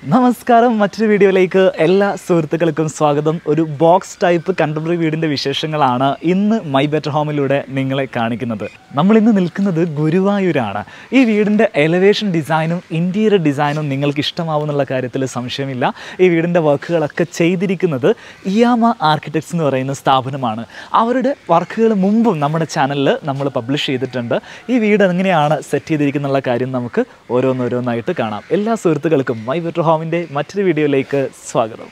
നമസ്കാരം മറ്റൊരു വീഡിയോയിലേക്ക് എല്ലാ സുഹൃത്തുക്കൾക്കും സ്വാഗതം ഒരു ബോക്സ് ടൈപ്പ് കണ്ടംപററി വീടിൻ്റെ വിശേഷങ്ങളാണ് ഇന്ന് മൈ ബെറ്റർ ഹോമിലൂടെ നിങ്ങളെ കാണിക്കുന്നത് നമ്മൾ ഇന്ന് നിൽക്കുന്നത് ഗുരുവായൂരാണ് ഈ വീടിൻ്റെ എലവേഷൻ ഡിസൈനും ഇൻറ്റീരിയർ ഡിസൈനും നിങ്ങൾക്ക് ഇഷ്ടമാവുന്നുള്ള കാര്യത്തിൽ സംശയമില്ല ഈ വീടിൻ്റെ വർക്കുകളൊക്കെ ചെയ്തിരിക്കുന്നത് ഇയാമ ആർക്കിടെക്ട്സ് എന്ന് പറയുന്ന സ്ഥാപനമാണ് അവരുടെ വർക്കുകൾ മുമ്പും നമ്മുടെ ചാനലിൽ നമ്മൾ പബ്ലിഷ് ചെയ്തിട്ടുണ്ട് ഈ വീട് എങ്ങനെയാണ് സെറ്റ് ചെയ്തിരിക്കുന്നുള്ള കാര്യം നമുക്ക് ഓരോന്നോരോന്നായിട്ട് കാണാം എല്ലാ സുഹൃത്തുക്കൾക്കും മൈ ബെറ്റർ ഹോമിൻ്റെ മറ്റൊരു വീഡിയോയിലേക്ക് സ്വാഗതം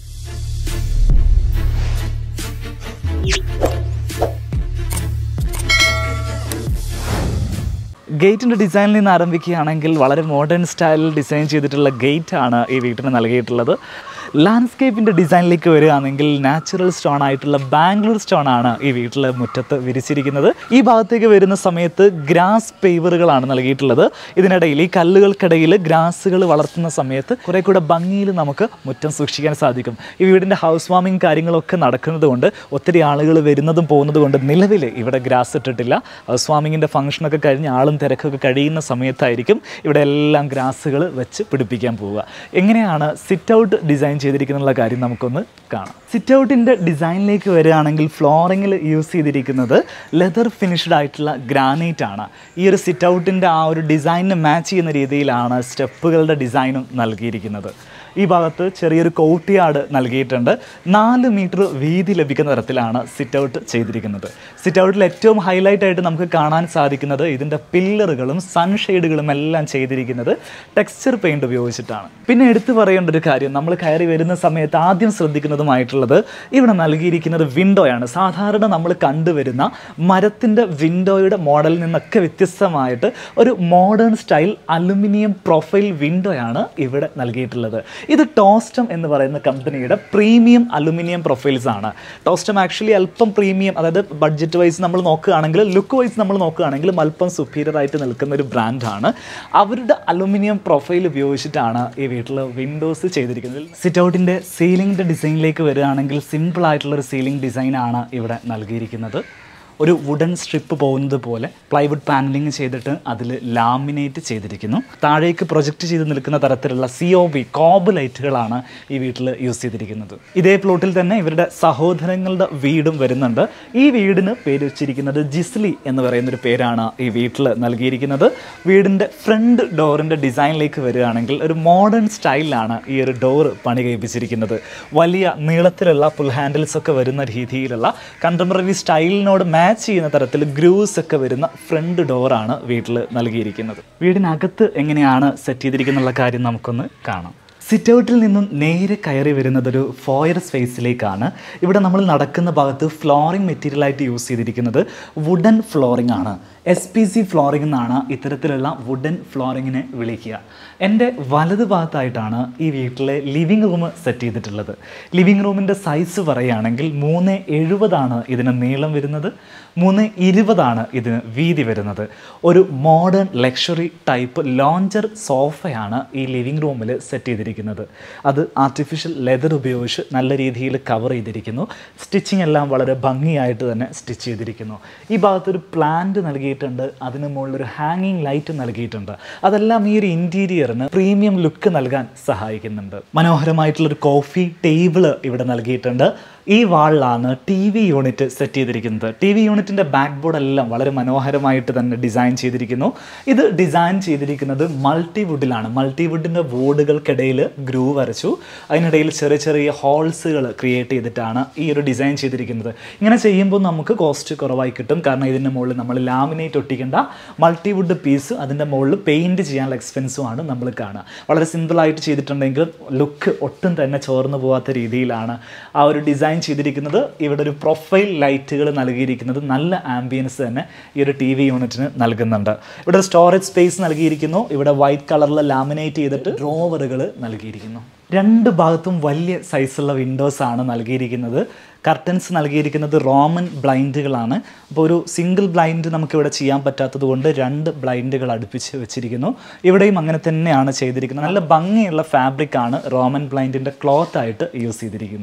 ഗേറ്റിൻ്റെ ഡിസൈനിൽ നിന്ന് ആരംഭിക്കുകയാണെങ്കിൽ വളരെ മോഡേൺ സ്റ്റൈലിൽ ഡിസൈൻ ചെയ്തിട്ടുള്ള ഗേറ്റ് ആണ് ഈ വീട്ടിന് നൽകിയിട്ടുള്ളത് ലാൻഡ്സ്കേപ്പിൻ്റെ ഡിസൈനിലേക്ക് വരികയാണെങ്കിൽ നാച്ചുറൽ സ്റ്റോൺ ആയിട്ടുള്ള ബാംഗ്ലൂർ സ്റ്റോൺ ആണ് ഈ വീട്ടിലെ മുറ്റത്ത് വിരിച്ചിരിക്കുന്നത് ഈ ഭാഗത്തേക്ക് വരുന്ന സമയത്ത് ഗ്രാസ് പേവറുകളാണ് നൽകിയിട്ടുള്ളത് ഇതിനിടയിൽ ഈ കല്ലുകൾക്കിടയിൽ ഗ്രാസുകൾ വളർത്തുന്ന സമയത്ത് കുറെ കൂടെ ഭംഗിയിൽ നമുക്ക് മുറ്റം സൂക്ഷിക്കാൻ സാധിക്കും ഈ വീടിൻ്റെ ഹൗസ് വാമിങ് കാര്യങ്ങളൊക്കെ നടക്കുന്നത് കൊണ്ട് ഒത്തിരി ആളുകൾ വരുന്നതും പോകുന്നതും കൊണ്ട് നിലവിൽ ഇവിടെ ഗ്രാസ് ഇട്ടിട്ടില്ല ഹൗസ് വാമിങ്ങിൻ്റെ ഫംഗ്ഷനൊക്കെ കഴിഞ്ഞ് ആളും തിരക്കൊക്കെ കഴിയുന്ന സമയത്തായിരിക്കും ഇവിടെ എല്ലാം ഗ്രാസുകൾ വെച്ച് പിടിപ്പിക്കാൻ പോവുക എങ്ങനെയാണ് സിറ്റ് ഔട്ട് ഡിസൈൻ ചെയ്തിരിക്കുന്നുള്ള കാര്യം നമുക്കൊന്ന് കാണാം സിറ്റ് ഔട്ടിൻ്റെ ഡിസൈനിലേക്ക് വരികയാണെങ്കിൽ ഫ്ലോറിങ്ങിൽ യൂസ് ചെയ്തിരിക്കുന്നത് ലെതർ ഫിനിഷ്ഡ് ആയിട്ടുള്ള ഗ്രാനൈറ്റ് ആണ് ഈ ഒരു സിറ്റ് ഔട്ടിൻ്റെ ആ ഒരു ഡിസൈനിന് മാച്ച് ചെയ്യുന്ന രീതിയിലാണ് സ്റ്റെപ്പുകളുടെ ഡിസൈനും നൽകിയിരിക്കുന്നത് ഈ ഭാഗത്ത് ചെറിയൊരു കോട്ടിയാട് നൽകിയിട്ടുണ്ട് നാല് മീറ്റർ വീതി ലഭിക്കുന്ന തരത്തിലാണ് സിറ്റ് ഔട്ട് ചെയ്തിരിക്കുന്നത് സിറ്റ് ഔട്ടിൽ ഏറ്റവും ഹൈലൈറ്റ് ആയിട്ട് നമുക്ക് കാണാൻ സാധിക്കുന്നത് ഇതിൻ്റെ പില്ലറുകളും സൺഷെയ്ഡുകളും എല്ലാം ചെയ്തിരിക്കുന്നത് ടെക്സ്ചർ പെയിൻറ് ഉപയോഗിച്ചിട്ടാണ് പിന്നെ എടുത്തു പറയേണ്ട ഒരു കാര്യം നമ്മൾ കയറി വരുന്ന സമയത്ത് ആദ്യം ശ്രദ്ധിക്കുന്നതുമായിട്ടുള്ളത് ഇവിടെ നൽകിയിരിക്കുന്നത് വിൻഡോയാണ് സാധാരണ നമ്മൾ കണ്ടുവരുന്ന മരത്തിൻ്റെ വിൻഡോയുടെ മോഡലിൽ നിന്നൊക്കെ വ്യത്യസ്തമായിട്ട് ഒരു മോഡേൺ സ്റ്റൈൽ അലുമിനിയം പ്രൊഫൈൽ വിൻഡോയാണ് ഇവിടെ നൽകിയിട്ടുള്ളത് ഇത് ടോസ്റ്റം എന്ന് പറയുന്ന കമ്പനിയുടെ പ്രീമിയം അലുമിനിയം പ്രൊഫൈൽസ് ആണ് ടോസ്റ്റം ആക്ച്വലി അല്പം പ്രീമിയം അതായത് ബഡ്ജറ്റ് വൈസ് നമ്മൾ നോക്കുകയാണെങ്കിൽ ലുക്ക് വൈസ് നമ്മൾ നോക്കുകയാണെങ്കിൽ അല്പം സുപ്പീരിയർ ആയിട്ട് നിൽക്കുന്ന ഒരു ബ്രാൻഡാണ് അവരുടെ അലുമിനിയം പ്രൊഫൈൽ ഉപയോഗിച്ചിട്ടാണ് ഈ വീട്ടിൽ വിൻഡോസ് ചെയ്തിരിക്കുന്നത് സിറ്റ് ഔട്ടിൻ്റെ സീലിംഗിൻ്റെ ഡിസൈനിലേക്ക് വരികയാണെങ്കിൽ സിമ്പിൾ ആയിട്ടുള്ള ഒരു സീലിംഗ് ഡിസൈനാണ് ഇവിടെ നൽകിയിരിക്കുന്നത് ഒരു വുഡൻ സ്ട്രിപ്പ് പോകുന്നത് പോലെ പ്ലൈവുഡ് പാനലിംഗ് ചെയ്തിട്ട് അതിൽ ലാമിനേറ്റ് ചെയ്തിരിക്കുന്നു താഴേക്ക് പ്രൊജക്റ്റ് ചെയ്ത് നിൽക്കുന്ന തരത്തിലുള്ള സി ഒ ബി കോബ് ലൈറ്റുകളാണ് ഈ വീട്ടിൽ യൂസ് ചെയ്തിരിക്കുന്നത് ഇതേ പ്ലോട്ടിൽ തന്നെ ഇവരുടെ സഹോദരങ്ങളുടെ വീടും വരുന്നുണ്ട് ഈ വീടിന് പേര് വെച്ചിരിക്കുന്നത് ജിസ്ലി എന്ന് പറയുന്ന ഒരു പേരാണ് ഈ വീട്ടിൽ നൽകിയിരിക്കുന്നത് വീടിൻ്റെ ഫ്രണ്ട് ഡോറിൻ്റെ ഡിസൈനിലേക്ക് വരികയാണെങ്കിൽ ഒരു മോഡേൺ സ്റ്റൈലിലാണ് ഈ ഒരു ഡോറ് പണി കഴിപ്പിച്ചിരിക്കുന്നത് വലിയ നീളത്തിലുള്ള പുൽ ഹാൻഡിൽസ് ഒക്കെ വരുന്ന രീതിയിലുള്ള കണ്ടംപററി സ്റ്റൈലിനോട് മാച്ച് ചെയ്യുന്ന തരത്തിൽ ഗ്രൂസ് ഒക്കെ വരുന്ന ഫ്രണ്ട് ഡോറാണ് വീട്ടിൽ നൽകിയിരിക്കുന്നത് വീടിനകത്ത് എങ്ങനെയാണ് സെറ്റ് ചെയ്തിരിക്കുന്നുള്ള കാര്യം നമുക്കൊന്ന് കാണാം സിറ്റ് ഔട്ടിൽ നിന്നും നേരെ കയറി വരുന്നത് ഒരു ഫോയർ സ്പേസിലേക്കാണ് ഇവിടെ നമ്മൾ നടക്കുന്ന ഭാഗത്ത് ഫ്ലോറിംഗ് മെറ്റീരിയലായിട്ട് യൂസ് ചെയ്തിരിക്കുന്നത് വുഡൻ ഫ്ലോറിംഗ് ആണ് എസ് പി സി ഫ്ലോറിംഗ് എന്നാണ് ഇത്തരത്തിലുള്ള വുഡൻ ഫ്ലോറിങ്ങിനെ വിളിക്കുക എൻ്റെ വലത് ഭാഗത്തായിട്ടാണ് ഈ വീട്ടിലെ ലിവിങ് റൂം സെറ്റ് ചെയ്തിട്ടുള്ളത് ലിവിങ് റൂമിൻ്റെ സൈസ് പറയുകയാണെങ്കിൽ മൂന്ന് എഴുപതാണ് ഇതിന് നീളം വരുന്നത് മൂന്ന് ഇരുപതാണ് ഇതിന് വീതി വരുന്നത് ഒരു മോഡേൺ ലക്ഷറി ടൈപ്പ് ലോഞ്ചർ സോഫയാണ് ഈ ലിവിങ് റൂമിൽ സെറ്റ് ചെയ്തിരിക്കുന്നത് അത് ആർട്ടിഫിഷ്യൽ ലെതർ ഉപയോഗിച്ച് നല്ല രീതിയിൽ കവർ ചെയ്തിരിക്കുന്നു സ്റ്റിച്ചിങ് എല്ലാം വളരെ ഭംഗിയായിട്ട് തന്നെ സ്റ്റിച്ച് ചെയ്തിരിക്കുന്നു ഈ ഭാഗത്തൊരു പ്ലാന്റ് നൽകിയിട്ടുണ്ട് അതിന് മുകളിൽ ഒരു ഹാങ്ങിങ് ലൈറ്റ് നൽകിയിട്ടുണ്ട് അതെല്ലാം ഈ ഒരു ഇൻറ്റീരിയറിന് പ്രീമിയം ലുക്ക് നൽകാൻ സഹായിക്കുന്നുണ്ട് മനോഹരമായിട്ടുള്ളൊരു കോഫി ടേബിള് ഇവിടെ നൽകിയിട്ടുണ്ട് ഈ വാളിലാണ് ടി വി യൂണിറ്റ് സെറ്റ് ചെയ്തിരിക്കുന്നത് ടി വി യൂണിറ്റിൻ്റെ ബാക്ക് ബോർഡ് എല്ലാം വളരെ മനോഹരമായിട്ട് തന്നെ ഡിസൈൻ ചെയ്തിരിക്കുന്നു ഇത് ഡിസൈൻ ചെയ്തിരിക്കുന്നത് മൾട്ടി വുഡിലാണ് മൾട്ടി വുഡിൻ്റെ ബോർഡുകൾക്കിടയിൽ ഗ്രൂ വരച്ചു അതിനിടയിൽ ചെറിയ ചെറിയ ഹോൾസുകൾ ക്രിയേറ്റ് ചെയ്തിട്ടാണ് ഈ ഒരു ഡിസൈൻ ചെയ്തിരിക്കുന്നത് ഇങ്ങനെ ചെയ്യുമ്പോൾ നമുക്ക് കോസ്റ്റ് കുറവായി കിട്ടും കാരണം ഇതിൻ്റെ മുകളിൽ നമ്മൾ ലാമിനേറ്റ് ഒട്ടിക്കേണ്ട മൾട്ടി വുഡ് പീസ് അതിൻ്റെ മുകളിൽ പെയിൻറ് ചെയ്യാനുള്ള എക്സ്പെൻസുമാണ് നമ്മൾ കാണുക വളരെ സിമ്പിളായിട്ട് ചെയ്തിട്ടുണ്ടെങ്കിൽ ലുക്ക് ഒട്ടും തന്നെ ചോർന്നു പോകാത്ത രീതിയിലാണ് ആ ഒരു ഡിസൈൻ ഡിസൈൻ ചെയ്തിരിക്കുന്നത് ഇവിടെ ഒരു പ്രൊഫൈൽ ലൈറ്റുകൾ നൽകിയിരിക്കുന്നത് നല്ല ആംബിയൻസ് തന്നെ ഈ ഒരു ടി വി യൂണിറ്റിന് നൽകുന്നുണ്ട് ഇവിടെ ഒരു സ്റ്റോറേജ് സ്പേസ് നൽകിയിരിക്കുന്നു ഇവിടെ വൈറ്റ് കളറിൽ ലാമിനേറ്റ് ചെയ്തിട്ട് ഡ്രോവറുകൾ നൽകിയിരിക്കുന്നു രണ്ട് ഭാഗത്തും വലിയ സൈസുള്ള വിൻഡോസ് ആണ് നൽകിയിരിക്കുന്നത് കർട്ടൻസ് നൽകിയിരിക്കുന്നത് റോമൻ ബ്ലൈൻഡുകളാണ് അപ്പോൾ ഒരു സിംഗിൾ ബ്ലൈൻഡ് നമുക്കിവിടെ ചെയ്യാൻ പറ്റാത്തത് കൊണ്ട് രണ്ട് ബ്ലൈൻഡുകൾ അടുപ്പിച്ച് വെച്ചിരിക്കുന്നു ഇവിടെയും അങ്ങനെ തന്നെയാണ് ചെയ്തിരിക്കുന്നത് നല്ല ഭംഗിയുള്ള ഫാബ്രിക് ആണ് റോമൻ ബ്ലൈൻഡിൻ്റെ ക്ലോത്ത് ആയിട്ട് യൂസ് ചെയ്തിരിക്കുന്നത്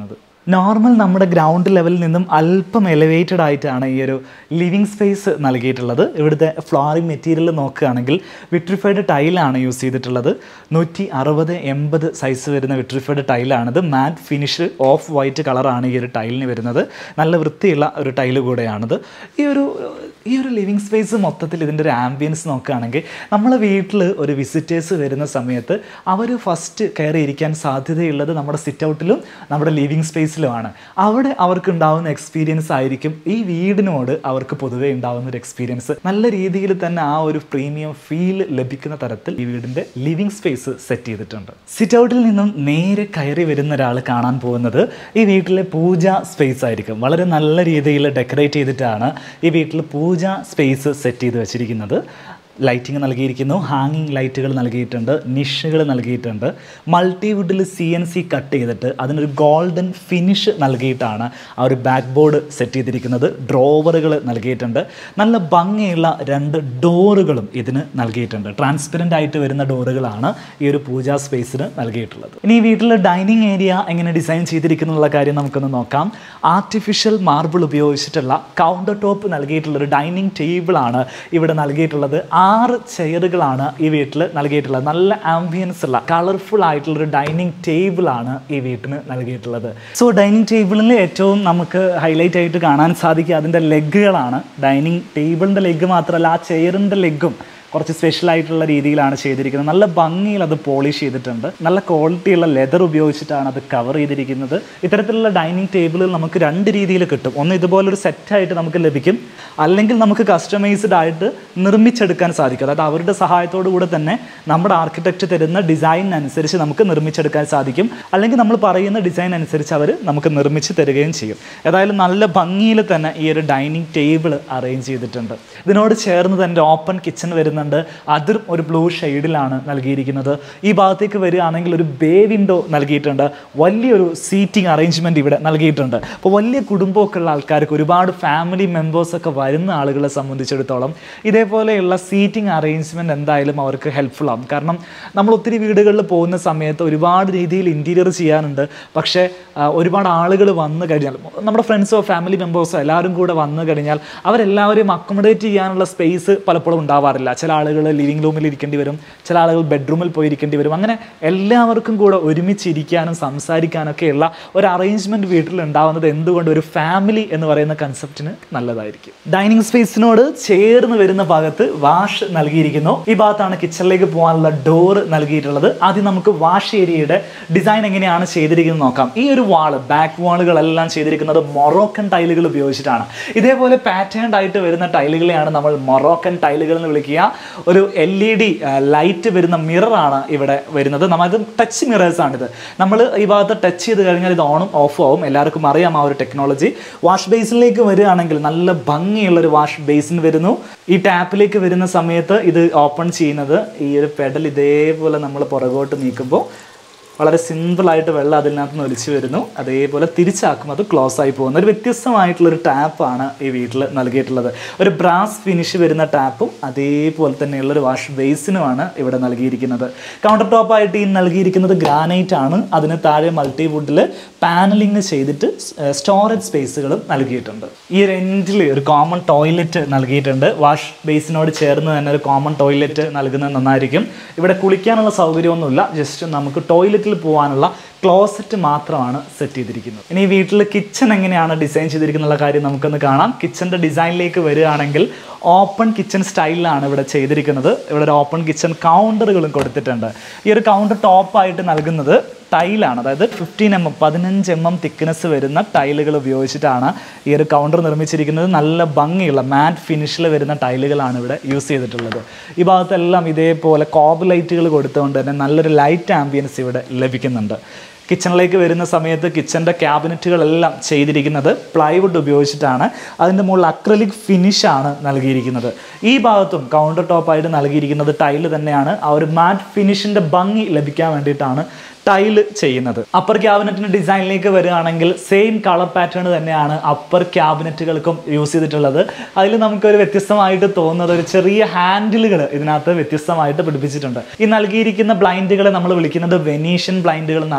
നോർമൽ നമ്മുടെ ഗ്രൗണ്ട് ലെവലിൽ നിന്നും അല്പം എലിവേറ്റഡ് ആയിട്ടാണ് ഈ ഒരു ലിവിങ് സ്പേസ് നൽകിയിട്ടുള്ളത് ഇവിടുത്തെ ഫ്ലോറിംഗ് മെറ്റീരിയൽ നോക്കുകയാണെങ്കിൽ വിട്രിഫൈഡ് ടൈലാണ് യൂസ് ചെയ്തിട്ടുള്ളത് നൂറ്റി അറുപത് എൺപത് സൈസ് വരുന്ന വിട്രിഫൈഡ് ടൈലാണിത് മാറ്റ് ഫിനിഷ് ഓഫ് വൈറ്റ് കളറാണ് ഈ ഒരു ടൈലിന് വരുന്നത് നല്ല വൃത്തിയുള്ള ഒരു ടൈല് കൂടെയാണിത് ഈ ഒരു ഈ ഒരു ലിവിങ് സ്പേസ് മൊത്തത്തിൽ ഇതിൻ്റെ ഒരു ആംബിയൻസ് നോക്കുകയാണെങ്കിൽ നമ്മളെ വീട്ടിൽ ഒരു വിസിറ്റേഴ്സ് വരുന്ന സമയത്ത് അവർ ഫസ്റ്റ് കയറി ഇരിക്കാൻ സാധ്യതയുള്ളത് നമ്മുടെ സിറ്റ് ഔട്ടിലും നമ്മുടെ ലിവിങ് സ്പേസിലുമാണ് അവിടെ അവർക്ക് ഉണ്ടാവുന്ന എക്സ്പീരിയൻസ് ആയിരിക്കും ഈ വീടിനോട് അവർക്ക് പൊതുവേ ഉണ്ടാവുന്ന ഒരു എക്സ്പീരിയൻസ് നല്ല രീതിയിൽ തന്നെ ആ ഒരു പ്രീമിയം ഫീൽ ലഭിക്കുന്ന തരത്തിൽ ഈ വീടിൻ്റെ ലിവിങ് സ്പേസ് സെറ്റ് ചെയ്തിട്ടുണ്ട് സിറ്റ് ഔട്ടിൽ നിന്നും നേരെ കയറി വരുന്ന ഒരാൾ കാണാൻ പോകുന്നത് ഈ വീട്ടിലെ പൂജ സ്പേസ് ആയിരിക്കും വളരെ നല്ല രീതിയിൽ ഡെക്കറേറ്റ് ചെയ്തിട്ടാണ് ഈ വീട്ടിൽ പൂജ സ്പേസ് സെറ്റ് ചെയ്ത് വെച്ചിരിക്കുന്നത് ലൈറ്റിംഗ് നൽകിയിരിക്കുന്നു ഹാങ്ങിങ് ലൈറ്റുകൾ നൽകിയിട്ടുണ്ട് നിഷുകൾ നൽകിയിട്ടുണ്ട് മൾട്ടിവുഡിൽ സി എൻ സി കട്ട് ചെയ്തിട്ട് അതിനൊരു ഗോൾഡൻ ഫിനിഷ് നൽകിയിട്ടാണ് ആ ഒരു ബാക്ക് ബോർഡ് സെറ്റ് ചെയ്തിരിക്കുന്നത് ഡ്രോവറുകൾ നൽകിയിട്ടുണ്ട് നല്ല ഭംഗിയുള്ള രണ്ട് ഡോറുകളും ഇതിന് നൽകിയിട്ടുണ്ട് ട്രാൻസ്പെറൻ്റ് ആയിട്ട് വരുന്ന ഡോറുകളാണ് ഈ ഒരു പൂജാ സ്പേസിന് നൽകിയിട്ടുള്ളത് ഇനി ഈ വീട്ടിലെ ഡൈനിങ് ഏരിയ എങ്ങനെ ഡിസൈൻ ചെയ്തിരിക്കുന്നുള്ള കാര്യം നമുക്കൊന്ന് നോക്കാം ആർട്ടിഫിഷ്യൽ മാർബിൾ ഉപയോഗിച്ചിട്ടുള്ള കൗണ്ടർ ടോപ്പ് നൽകിയിട്ടുള്ള ഒരു ഡൈനിങ് ടേബിളാണ് ഇവിടെ നൽകിയിട്ടുള്ളത് ആറ് ചെയറുകളാണ് ഈ വീട്ടിൽ നൽകിയിട്ടുള്ളത് നല്ല ആംബിയൻസ് ഉള്ള കളർഫുൾ ആയിട്ടുള്ള ഒരു ഡൈനിങ് ടേബിളാണ് ഈ വീട്ടിന് നൽകിയിട്ടുള്ളത് സോ ഡൈനിങ് ടേബിളിൽ ഏറ്റവും നമുക്ക് ഹൈലൈറ്റ് ആയിട്ട് കാണാൻ സാധിക്കുക അതിൻ്റെ ലെഗുകളാണ് ഡൈനിങ് ടേബിളിൻ്റെ ലെഗ് മാത്രമല്ല ആ ചെയറിൻ്റെ ലെഗും കുറച്ച് സ്പെഷ്യൽ ആയിട്ടുള്ള രീതിയിലാണ് ചെയ്തിരിക്കുന്നത് നല്ല ഭംഗിയിൽ അത് പോളിഷ് ചെയ്തിട്ടുണ്ട് നല്ല ക്വാളിറ്റിയുള്ള ലെതർ ഉപയോഗിച്ചിട്ടാണ് അത് കവർ ചെയ്തിരിക്കുന്നത് ഇത്തരത്തിലുള്ള ഡൈനിങ് ടേബിളുകൾ നമുക്ക് രണ്ട് രീതിയിൽ കിട്ടും ഒന്ന് ഇതുപോലൊരു സെറ്റായിട്ട് നമുക്ക് ലഭിക്കും അല്ലെങ്കിൽ നമുക്ക് കസ്റ്റമൈസ്ഡ് ആയിട്ട് നിർമ്മിച്ചെടുക്കാൻ സാധിക്കും അതായത് അവരുടെ സഹായത്തോടു കൂടെ തന്നെ നമ്മുടെ ആർക്കിടെക്റ്റ് തരുന്ന ഡിസൈൻ അനുസരിച്ച് നമുക്ക് നിർമ്മിച്ചെടുക്കാൻ സാധിക്കും അല്ലെങ്കിൽ നമ്മൾ പറയുന്ന ഡിസൈൻ അനുസരിച്ച് അവർ നമുക്ക് നിർമ്മിച്ച് തരികയും ചെയ്യും ഏതായാലും നല്ല ഭംഗിയിൽ തന്നെ ഈ ഒരു ഡൈനിങ് ടേബിൾ അറേഞ്ച് ചെയ്തിട്ടുണ്ട് ഇതിനോട് ചേർന്ന് തന്നെ ഓപ്പൺ കിച്ചൺ വരുന്നുണ്ട് അതും ഒരു ബ്ലൂ ഷെയ്ഡിലാണ് നൽകിയിരിക്കുന്നത് ഈ ഭാഗത്തേക്ക് വരികയാണെങ്കിൽ ഒരു ബേ വിൻഡോ നൽകിയിട്ടുണ്ട് വലിയൊരു സീറ്റിംഗ് അറേഞ്ച്മെൻറ്റ് ഇവിടെ നൽകിയിട്ടുണ്ട് അപ്പോൾ വലിയ കുടുംബമൊക്കെ ഉള്ള ആൾക്കാർക്ക് ഒരുപാട് ഫാമിലി മെമ്പേഴ്സൊക്കെ വരുന്ന ആളുകളെ സംബന്ധിച്ചിടത്തോളം ഇതേപോലെയുള്ള സീറ്റിംഗ് അറേഞ്ച്മെൻറ്റ് എന്തായാലും അവർക്ക് ഹെൽപ്ഫുൾ ആവും കാരണം നമ്മൾ ഒത്തിരി വീടുകളിൽ പോകുന്ന സമയത്ത് ഒരുപാട് രീതിയിൽ ഇൻറ്റീരിയർ ചെയ്യാനുണ്ട് പക്ഷേ ആ, ഒരുപാട് ആളുകൾ വന്നു കഴിഞ്ഞാൽ നമ്മുടെ ഫ്രണ്ട്സോ ഫാമിലി മെമ്പേഴ്സോ എല്ലാവരും കൂടെ വന്നു കഴിഞ്ഞാൽ അവരെല്ലാവരെയും അക്കോമഡേറ്റ് ചെയ്യാനുള്ള സ്പേസ് പലപ്പോഴും ഉണ്ടാവാറില്ല ചില ആളുകൾ ലിവിങ് റൂമിൽ ഇരിക്കേണ്ടി വരും ചില ആളുകൾ ബെഡ്റൂമിൽ പോയി ഇരിക്കേണ്ടി വരും അങ്ങനെ എല്ലാവർക്കും കൂടെ ഒരുമിച്ച് ഇരിക്കാനും സംസാരിക്കാനൊക്കെയുള്ള ഒരു അറേഞ്ച്മെൻറ്റ് വീട്ടിൽ ഉണ്ടാവുന്നത് എന്തുകൊണ്ട് ഒരു ഫാമിലി എന്ന് പറയുന്ന കൺസെപ്റ്റിന് നല്ലതായിരിക്കും ഡൈനിങ് സ്പേസിനോട് ചേർന്ന് വരുന്ന ഭാഗത്ത് വാഷ് നൽകിയിരിക്കുന്നു ഈ ഭാഗത്താണ് കിച്ചണിലേക്ക് പോകാനുള്ള ഡോർ നൽകിയിട്ടുള്ളത് ആദ്യം നമുക്ക് വാഷ് ഏരിയയുടെ ഡിസൈൻ എങ്ങനെയാണ് ചെയ്തിരിക്കുന്നത് നോക്കാം ഈ ഒരു വാള് ബാക്ക് വാളുകളെല്ലാം ചെയ്തിരിക്കുന്നത് മൊറോക്കൻ ടൈലുകൾ ഉപയോഗിച്ചിട്ടാണ് ഇതേപോലെ പാറ്റേൺഡ് ആയിട്ട് വരുന്ന ടൈലുകളെയാണ് നമ്മൾ മൊറോക്കൻ ടൈലുകൾ എന്ന് വിളിക്കുക ഒരു എൽ ഇ ഡി ലൈറ്റ് വരുന്ന മിററാണ് ഇവിടെ വരുന്നത് നമ്മത് ടച്ച് മിറേഴ്സ് ആണിത് നമ്മൾ ഈ ഭാഗത്ത് ടച്ച് ചെയ്ത് കഴിഞ്ഞാൽ ഇത് ഓണും ഓഫും ആവും എല്ലാവർക്കും അറിയാം ആ ഒരു ടെക്നോളജി വാഷ് ബേസിനിലേക്ക് വരികയാണെങ്കിൽ നല്ല ഭംഗിയുള്ള ഒരു വാഷ് ബേസിൻ വരുന്നു ഈ ടാപ്പിലേക്ക് വരുന്ന സമയത്ത് ഇത് ഓപ്പൺ ചെയ്യുന്നത് ഈ ഒരു പെഡൽ ഇതേപോലെ നമ്മൾ പുറകോട്ട് നീക്കുമ്പോൾ വളരെ സിമ്പിളായിട്ട് വെള്ളം അതിനകത്ത് നിന്ന് ഒലിച്ചു വരുന്നു അതേപോലെ തിരിച്ചാക്കും അത് ക്ലോസ് ആയി പോകുന്ന ഒരു വ്യത്യസ്തമായിട്ടുള്ളൊരു ടാപ്പാണ് ഈ വീട്ടിൽ നൽകിയിട്ടുള്ളത് ഒരു ബ്രാസ് ഫിനിഷ് വരുന്ന ടാപ്പും അതേപോലെ തന്നെയുള്ള ഒരു വാഷ് ബേസിനുമാണ് ഇവിടെ നൽകിയിരിക്കുന്നത് കൗണ്ടർ ടോപ്പായിട്ട് ഈ നൽകിയിരിക്കുന്നത് ഗ്രാനൈറ്റ് ആണ് അതിന് താഴെ മൾട്ടി വുഡിൽ പാനലിങ് ചെയ്തിട്ട് സ്റ്റോറേജ് സ്പേസുകളും നൽകിയിട്ടുണ്ട് ഈ ഒരു എൻഡിൽ ഒരു കോമൺ ടോയ്ലറ്റ് നൽകിയിട്ടുണ്ട് വാഷ് ബേസിനോട് ചേർന്ന് തന്നെ ഒരു കോമൺ ടോയ്ലറ്റ് നൽകുന്നത് നന്നായിരിക്കും ഇവിടെ കുളിക്കാനുള്ള സൗകര്യമൊന്നുമില്ല ജസ്റ്റ് നമുക്ക് ടോയ്ലറ്റിൽ പോകാനുള്ള ക്ലോസറ്റ് മാത്രമാണ് സെറ്റ് ചെയ്തിരിക്കുന്നത് ഇനി ഈ വീട്ടിൽ കിച്ചൺ എങ്ങനെയാണ് ഡിസൈൻ ചെയ്തിരിക്കുന്ന കാര്യം നമുക്കൊന്ന് കാണാം കിച്ചൻ്റെ ഡിസൈനിലേക്ക് വരികയാണെങ്കിൽ ഓപ്പൺ കിച്ചൺ സ്റ്റൈലിലാണ് ഇവിടെ ചെയ്തിരിക്കുന്നത് ഇവിടെ ഒരു ഓപ്പൺ കിച്ചൺ കൗണ്ടറുകളും കൊടുത്തിട്ടുണ്ട് ഈ ഒരു കൗണ്ടർ ടോപ്പായിട്ട് നൽകുന്നത് ടൈലാണ് അതായത് ഫിഫ്റ്റീൻ എം എം പതിനഞ്ച് എം എം തിക്നെസ് വരുന്ന ടൈലുകൾ ഉപയോഗിച്ചിട്ടാണ് ഈ ഒരു കൗണ്ടർ നിർമ്മിച്ചിരിക്കുന്നത് നല്ല ഭംഗിയുള്ള മാറ്റ് ഫിനിഷിൽ വരുന്ന ടൈലുകളാണ് ഇവിടെ യൂസ് ചെയ്തിട്ടുള്ളത് ഈ ഭാഗത്തെല്ലാം ഇതേപോലെ കോബ് ലൈറ്റുകൾ കൊടുത്തുകൊണ്ട് തന്നെ നല്ലൊരു ലൈറ്റ് ആംബിയൻസ് ഇവിടെ ലഭിക്കുന്നുണ്ട് കിച്ചണിലേക്ക് വരുന്ന സമയത്ത് കിച്ചൻ്റെ ക്യാബിനറ്റുകളെല്ലാം ചെയ്തിരിക്കുന്നത് പ്ലൈവുഡ് ഉപയോഗിച്ചിട്ടാണ് അതിൻ്റെ മുകളിൽ അക്രലിക് ഫിനിഷാണ് നൽകിയിരിക്കുന്നത് ഈ ഭാഗത്തും കൗണ്ടർ ടോപ്പായിട്ട് നൽകിയിരിക്കുന്നത് ടൈല് തന്നെയാണ് ആ ഒരു മാറ്റ് ഫിനിഷിൻ്റെ ഭംഗി ലഭിക്കാൻ വേണ്ടിയിട്ടാണ് ടൈല് ചെയ്യുന്നത് അപ്പർ ക്യാബിനറ്റിൻ്റെ ഡിസൈനിലേക്ക് വരികയാണെങ്കിൽ സെയിം കളർ പാറ്റേൺ തന്നെയാണ് അപ്പർ ക്യാബിനറ്റുകൾക്കും യൂസ് ചെയ്തിട്ടുള്ളത് അതിൽ നമുക്കൊരു വ്യത്യസ്തമായിട്ട് തോന്നുന്നത് ഒരു ചെറിയ ഹാൻഡിലുകൾ ഇതിനകത്ത് വ്യത്യസ്തമായിട്ട് പിടിപ്പിച്ചിട്ടുണ്ട് ഈ നൽകിയിരിക്കുന്ന ബ്ലൈൻഡുകളെ നമ്മൾ വിളിക്കുന്നത് വെനീഷ്യൻ ബ്ലൈൻഡുകൾ എന്നാണ്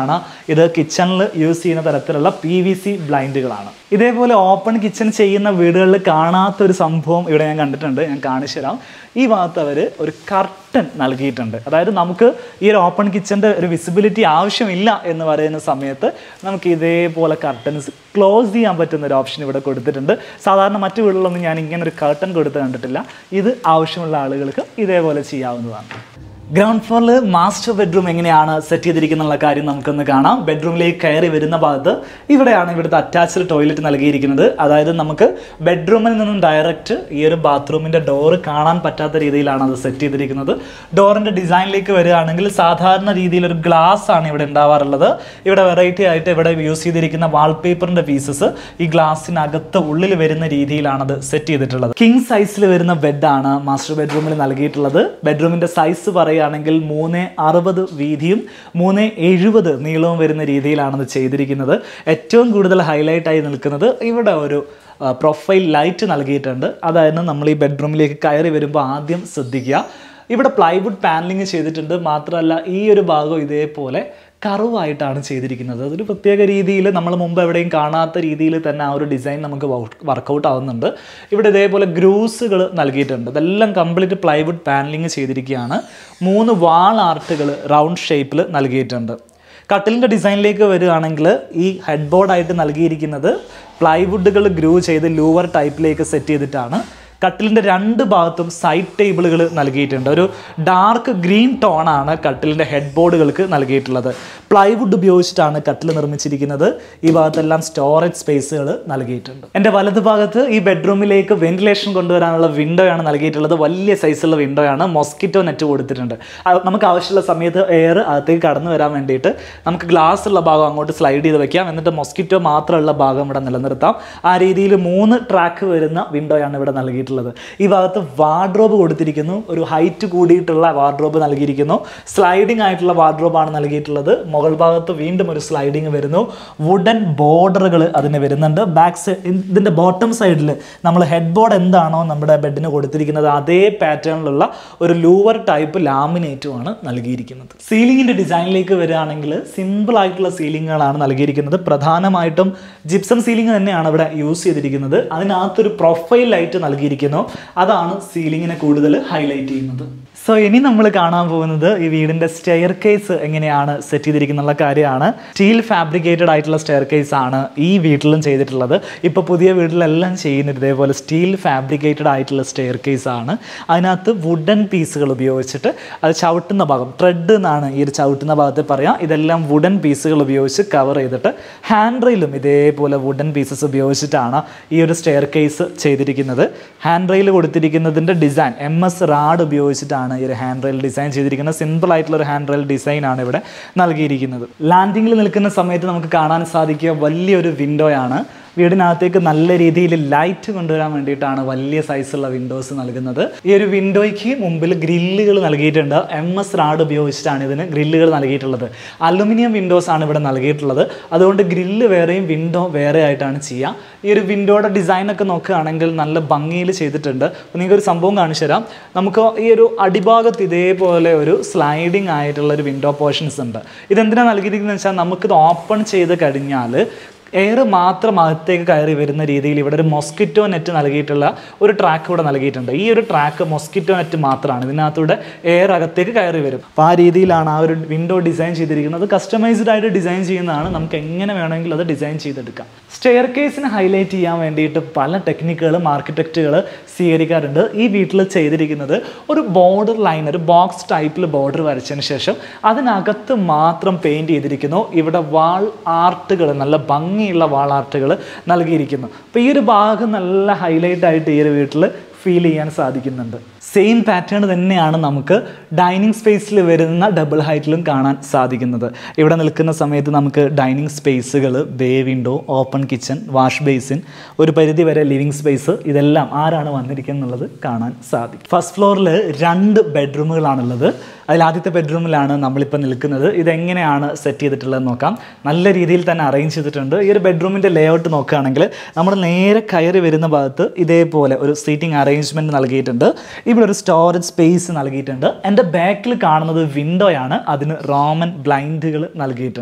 ഇത് കിച്ചണിൽ യൂസ് ചെയ്യുന്ന തരത്തിലുള്ള പി വി സി ബ്ലൈൻഡുകളാണ് ഇതേപോലെ ഓപ്പൺ കിച്ചൺ ചെയ്യുന്ന വീടുകളിൽ കാണാത്തൊരു സംഭവം ഇവിടെ ഞാൻ കണ്ടിട്ടുണ്ട് ഞാൻ കാണിച്ചു തരാം ഈ ഭാഗത്ത് അവർ ഒരു കർട്ടൻ നൽകിയിട്ടുണ്ട് അതായത് നമുക്ക് ഈ ഒരു ഓപ്പൺ കിച്ചൻ്റെ ഒരു വിസിബിലിറ്റി ആവശ്യമില്ല എന്ന് പറയുന്ന സമയത്ത് നമുക്ക് ഇതേപോലെ കർട്ടൻസ് ക്ലോസ് ചെയ്യാൻ പറ്റുന്ന ഒരു ഓപ്ഷൻ ഇവിടെ കൊടുത്തിട്ടുണ്ട് സാധാരണ മറ്റു വീടുകളിലൊന്നും ഞാൻ ഇങ്ങനെ ഒരു കർട്ടൻ കൊടുത്ത് കണ്ടിട്ടില്ല ഇത് ആവശ്യമുള്ള ആളുകൾക്ക് ഇതേപോലെ ചെയ്യാവുന്നതാണ് ഗ്രൗണ്ട് ഫ്ലോറിൽ മാസ്റ്റർ ബെഡ്റൂം എങ്ങനെയാണ് സെറ്റ് ചെയ്തിരിക്കുന്നുള്ള കാര്യം നമുക്കൊന്ന് കാണാം ബെഡ്റൂമിലേക്ക് കയറി വരുന്ന ഭാഗത്ത് ഇവിടെയാണ് ഇവിടുത്തെ അറ്റാച്ച്ഡ് ടോയ്ലറ്റ് നൽകിയിരിക്കുന്നത് അതായത് നമുക്ക് ബെഡ്റൂമിൽ നിന്നും ഡയറക്റ്റ് ഈ ഒരു ബാത്റൂമിൻ്റെ ഡോറ് കാണാൻ പറ്റാത്ത രീതിയിലാണ് അത് സെറ്റ് ചെയ്തിരിക്കുന്നത് ഡോറിൻ്റെ ഡിസൈനിലേക്ക് വരികയാണെങ്കിൽ സാധാരണ രീതിയിൽ ഒരു ഗ്ലാസ് ആണ് ഇവിടെ ഉണ്ടാവാറുള്ളത് ഇവിടെ വെറൈറ്റി ആയിട്ട് ഇവിടെ യൂസ് ചെയ്തിരിക്കുന്ന വാൾപേപ്പറിൻ്റെ പീസസ് ഈ ഗ്ലാസിനകത്ത് ഉള്ളിൽ വരുന്ന രീതിയിലാണ് അത് സെറ്റ് ചെയ്തിട്ടുള്ളത് കിങ് സൈസിൽ വരുന്ന ബെഡാണ് മാസ്റ്റർ ബെഡ്റൂമിൽ നൽകിയിട്ടുള്ളത് ബെഡ്റൂമിൻ്റെ സൈസ് പറയുകയാണെങ്കിൽ മൂന്ന് അറുപത് വീതിയും മൂന്ന് എഴുപത് നീളവും വരുന്ന രീതിയിലാണ് ഇത് ചെയ്തിരിക്കുന്നത് ഏറ്റവും കൂടുതൽ ഹൈലൈറ്റ് ആയി നിൽക്കുന്നത് ഇവിടെ ഒരു പ്രൊഫൈൽ ലൈറ്റ് നൽകിയിട്ടുണ്ട് അതായത് നമ്മൾ ഈ ബെഡ്റൂമിലേക്ക് കയറി വരുമ്പോൾ ആദ്യം ശ്രദ്ധിക്കുക ഇവിടെ പ്ലൈവുഡ് പാനലിങ് ചെയ്തിട്ടുണ്ട് മാത്രമല്ല ഈ ഒരു ഭാഗം ഇതേപോലെ കറുവായിട്ടാണ് ചെയ്തിരിക്കുന്നത് അതൊരു പ്രത്യേക രീതിയിൽ നമ്മൾ മുമ്പ് എവിടെയും കാണാത്ത രീതിയിൽ തന്നെ ആ ഒരു ഡിസൈൻ നമുക്ക് വർക്കൗട്ട് ആവുന്നുണ്ട് ഇവിടെ ഇതേപോലെ ഗ്രൂസുകൾ നൽകിയിട്ടുണ്ട് ഇതെല്ലാം കംപ്ലീറ്റ് പ്ലൈവുഡ് പാനലിങ് ചെയ്തിരിക്കുകയാണ് മൂന്ന് വാൾ ആർട്ടുകൾ റൗണ്ട് ഷേപ്പിൽ നൽകിയിട്ടുണ്ട് കട്ടിലിൻ്റെ ഡിസൈനിലേക്ക് വരികയാണെങ്കിൽ ഈ ഹെഡ് ബോർഡായിട്ട് നൽകിയിരിക്കുന്നത് പ്ലൈവുഡുകൾ ഗ്രൂ ചെയ്ത് ലൂവർ ടൈപ്പിലേക്ക് സെറ്റ് ചെയ്തിട്ടാണ് കട്ടിലിൻ്റെ രണ്ട് ഭാഗത്തും സൈഡ് ടേബിളുകൾ നൽകിയിട്ടുണ്ട് ഒരു ഡാർക്ക് ഗ്രീൻ ടോണാണ് കട്ടിലിൻ്റെ ഹെഡ് ബോർഡുകൾക്ക് നൽകിയിട്ടുള്ളത് പ്ലൈവുഡ് ഉപയോഗിച്ചിട്ടാണ് കട്ടിൽ നിർമ്മിച്ചിരിക്കുന്നത് ഈ ഭാഗത്തെല്ലാം സ്റ്റോറേജ് സ്പേസുകൾ നൽകിയിട്ടുണ്ട് എൻ്റെ വലത് ഭാഗത്ത് ഈ ബെഡ്റൂമിലേക്ക് വെന്റിലേഷൻ കൊണ്ടുവരാനുള്ള വിൻഡോ ആണ് നൽകിയിട്ടുള്ളത് വലിയ സൈസുള്ള വിൻഡോ ആണ് മൊസ്കിറ്റോ നെറ്റ് കൊടുത്തിട്ടുണ്ട് അത് നമുക്ക് ആവശ്യമുള്ള സമയത്ത് എയർ അകത്തേക്ക് കടന്നു വരാൻ വേണ്ടിയിട്ട് നമുക്ക് ഗ്ലാസ് ഉള്ള ഭാഗം അങ്ങോട്ട് സ്ലൈഡ് ചെയ്ത് വെക്കാം എന്നിട്ട് മൊസ്കിറ്റോ മാത്രമുള്ള ഭാഗം ഇവിടെ നിലനിർത്താം ആ രീതിയിൽ മൂന്ന് ട്രാക്ക് വരുന്ന വിൻഡോയാണ് ഇവിടെ നൽകിയിട്ടുള്ളത് ഈ ഭാഗത്ത് വാർഡ്രോബ് കൊടുത്തിരിക്കുന്നു ഒരു ഹൈറ്റ് കൂടിയിട്ടുള്ള വാർഡ്രോബ് നൽകിയിരിക്കുന്നു സ്ലൈഡിംഗ് ആയിട്ടുള്ള വാർഡ്രോബാണ് നൽകിയിട്ടുള്ളത് മുകൾ ഭാഗത്ത് വീണ്ടും ഒരു സ്ലൈഡിങ് വരുന്നു വുഡൻ ബോർഡറുകൾ അതിന് വരുന്നുണ്ട് ബാക്ക് സൈഡ് ഇതിൻ്റെ ബോട്ടം സൈഡിൽ നമ്മൾ ഹെഡ് ബോർഡ് എന്താണോ നമ്മുടെ ബെഡിന് കൊടുത്തിരിക്കുന്നത് അതേ പാറ്റേണിലുള്ള ഒരു ലൂവർ ടൈപ്പ് ലാമിനേറ്റുമാണ് നൽകിയിരിക്കുന്നത് സീലിങ്ങിൻ്റെ ഡിസൈനിലേക്ക് വരികയാണെങ്കിൽ സിമ്പിൾ ആയിട്ടുള്ള സീലിങ്ങുകളാണ് നൽകിയിരിക്കുന്നത് പ്രധാനമായിട്ടും ജിപ്സം സീലിംഗ് തന്നെയാണ് ഇവിടെ യൂസ് ചെയ്തിരിക്കുന്നത് അതിനകത്തൊരു പ്രൊഫൈൽ ലൈറ്റ് നൽകിയിരിക്കുന്നു അതാണ് സീലിങ്ങിനെ കൂടുതൽ ഹൈലൈറ്റ് ചെയ്യുന്നത് സോ ഇനി നമ്മൾ കാണാൻ പോകുന്നത് ഈ വീടിൻ്റെ സ്റ്റെയർ കേസ് എങ്ങനെയാണ് സെറ്റ് ചെയ്തിരിക്കുന്നുള്ള കാര്യമാണ് സ്റ്റീൽ ഫാബ്രിക്കേറ്റഡ് ആയിട്ടുള്ള സ്റ്റെയർ കേസ് ആണ് ഈ വീട്ടിലും ചെയ്തിട്ടുള്ളത് ഇപ്പോൾ പുതിയ വീട്ടിലെല്ലാം ചെയ്യുന്നത് ഇതേപോലെ സ്റ്റീൽ ഫാബ്രിക്കേറ്റഡ് ആയിട്ടുള്ള സ്റ്റെയർ കേസ് ആണ് അതിനകത്ത് വുഡൻ പീസുകൾ ഉപയോഗിച്ചിട്ട് അത് ചവിട്ടുന്ന ഭാഗം ട്രെഡ് എന്നാണ് ഈ ഒരു ചവിട്ടുന്ന ഭാഗത്ത് പറയാം ഇതെല്ലാം വുഡൻ പീസുകൾ ഉപയോഗിച്ച് കവർ ചെയ്തിട്ട് ഹാൻഡ് റെയിലും ഇതേപോലെ വുഡൻ പീസസ് ഉപയോഗിച്ചിട്ടാണ് ഈ ഒരു സ്റ്റെയർ കേസ് ചെയ്തിരിക്കുന്നത് ഹാൻഡ് റെയിൽ കൊടുത്തിരിക്കുന്നതിൻ്റെ ഡിസൈൻ എം എസ് റാഡ് ഉപയോഗിച്ചിട്ടാണ് ഈ ഒരു ഹാൻഡ് റെയിൽ ഡിസൈൻ ചെയ്തിരിക്കുന്നത് സിമ്പിൾ ആയിട്ടുള്ള ഒരു ഹാൻഡ് റെയിൽ ഡിസൈൻ ആണ് ഇവിടെ നൽകിയിരിക്കുന്നത് ലാൻഡിങ്ങിൽ നിൽക്കുന്ന സമയത്ത് നമുക്ക് കാണാൻ സാധിക്കുക വലിയൊരു വിൻഡോയാണ് വീടിനകത്തേക്ക് നല്ല രീതിയിൽ ലൈറ്റ് കൊണ്ടുവരാൻ വേണ്ടിയിട്ടാണ് വലിയ സൈസുള്ള വിൻഡോസ് നൽകുന്നത് ഈ ഒരു വിൻഡോയ്ക്ക് മുമ്പിൽ ഗ്രില്ലുകൾ നൽകിയിട്ടുണ്ട് എം എസ് റാഡ് ഉപയോഗിച്ചിട്ടാണ് ഇതിന് ഗ്രില്ലുകൾ നൽകിയിട്ടുള്ളത് അലുമിനിയം വിൻഡോസ് ആണ് ഇവിടെ നൽകിയിട്ടുള്ളത് അതുകൊണ്ട് ഗ്രില്ല് വേറെയും വിൻഡോ വേറെ ആയിട്ടാണ് ചെയ്യുക ഈ ഒരു വിൻഡോയുടെ ഡിസൈനൊക്കെ നോക്കുകയാണെങ്കിൽ നല്ല ഭംഗിയിൽ ചെയ്തിട്ടുണ്ട് അപ്പോൾ നിങ്ങൾക്ക് ഒരു സംഭവം കാണിച്ചു തരാം നമുക്ക് ഈ ഒരു അടിഭാഗത്ത് ഇതേപോലെ ഒരു സ്ലൈഡിങ് ആയിട്ടുള്ള ഒരു വിൻഡോ പോർഷൻസ് ഉണ്ട് ഇതെന്തിനാണ് നൽകിയിരിക്കുന്നത് വെച്ചാൽ നമുക്കിത് ഓപ്പൺ ചെയ്ത് കഴിഞ്ഞാൽ എയർ മാത്രം അകത്തേക്ക് കയറി വരുന്ന രീതിയിൽ ഇവിടെ ഒരു മൊസ്കിറ്റോ നെറ്റ് നൽകിയിട്ടുള്ള ഒരു ട്രാക്ക് ഇവിടെ നൽകിയിട്ടുണ്ട് ഈ ഒരു ട്രാക്ക് മൊസ്കിറ്റോ നെറ്റ് മാത്രമാണ് ഇതിനകത്തൂടെ എയർ അകത്തേക്ക് കയറി വരും അപ്പോൾ ആ രീതിയിലാണ് ആ ഒരു വിൻഡോ ഡിസൈൻ ചെയ്തിരിക്കുന്നത് കസ്റ്റമൈസ്ഡ് ആയിട്ട് ഡിസൈൻ ചെയ്യുന്നതാണ് നമുക്ക് എങ്ങനെ വേണമെങ്കിൽ അത് ഡിസൈൻ ചെയ്തെടുക്കാം സ്റ്റെയർ കേസിന് ഹൈലൈറ്റ് ചെയ്യാൻ വേണ്ടിയിട്ട് പല ടെക്നിക്കുകളും ആർക്കിടെക്റ്റുകൾ സ്വീകരിക്കാറുണ്ട് ഈ വീട്ടിൽ ചെയ്തിരിക്കുന്നത് ഒരു ബോർഡർ ലൈൻ ഒരു ബോക്സ് ടൈപ്പിൽ ബോർഡർ വരച്ചതിന് ശേഷം അതിനകത്ത് മാത്രം പെയിൻറ് ചെയ്തിരിക്കുന്നു ഇവിടെ വാൾ ആർട്ടുകൾ നല്ല ഭംഗിയുള്ള വാൾ ആർട്ടുകൾ നൽകിയിരിക്കുന്നു അപ്പോൾ ഈ ഒരു ഭാഗം നല്ല ഹൈലൈറ്റ് ആയിട്ട് ഈ ഒരു വീട്ടിൽ ഫീൽ ചെയ്യാൻ സാധിക്കുന്നുണ്ട് സെയിം പാറ്റേൺ തന്നെയാണ് നമുക്ക് ഡൈനിങ് സ്പേസിൽ വരുന്ന ഡബിൾ ഹൈറ്റിലും കാണാൻ സാധിക്കുന്നത് ഇവിടെ നിൽക്കുന്ന സമയത്ത് നമുക്ക് ഡൈനിങ് സ്പേസുകൾ bay window open kitchen wash basin ഒരു പരിധി വരെ ലിവിങ് സ്പേസ് ഇതെല്ലാം ആരാണ് വന്നിരിക്കുന്നത് എന്നുള്ളത് കാണാൻ സാധിക്കും ഫസ്റ്റ് ഫ്ലോറിൽ രണ്ട് ബെഡ്റൂമുകളാണുള്ളത് അതിൽ ആദ്യത്തെ ബെഡ്റൂമിലാണ് നമ്മളിപ്പോൾ നിൽക്കുന്നത് ഇതെങ്ങനെയാണ് സെറ്റ് ചെയ്തിട്ടുള്ളത് നോക്കാം നല്ല രീതിയിൽ തന്നെ അറേഞ്ച് ചെയ്തിട്ടുണ്ട് ഈ ഒരു ബെഡ്റൂമിൻ്റെ ലേഔട്ട് നോക്കുകയാണെങ്കിൽ നമ്മൾ നേരെ കയറി വരുന്ന ഭാഗത്ത് ഇതേപോലെ ഒരു സീറ്റിംഗ് അറേഞ്ച്മെൻറ്റ് നൽകിയിട്ടുണ്ട് ഇവിടെ ഒരു സ്റ്റോറേജ് സ്പേസ് നൽകിയിട്ടുണ്ട് എൻ്റെ ബാക്കിൽ കാണുന്നത് വിൻഡോയാണ് അതിന് റോമൻ ബ്ലൈൻഡുകൾ നൽകിയിട്ടുണ്ട്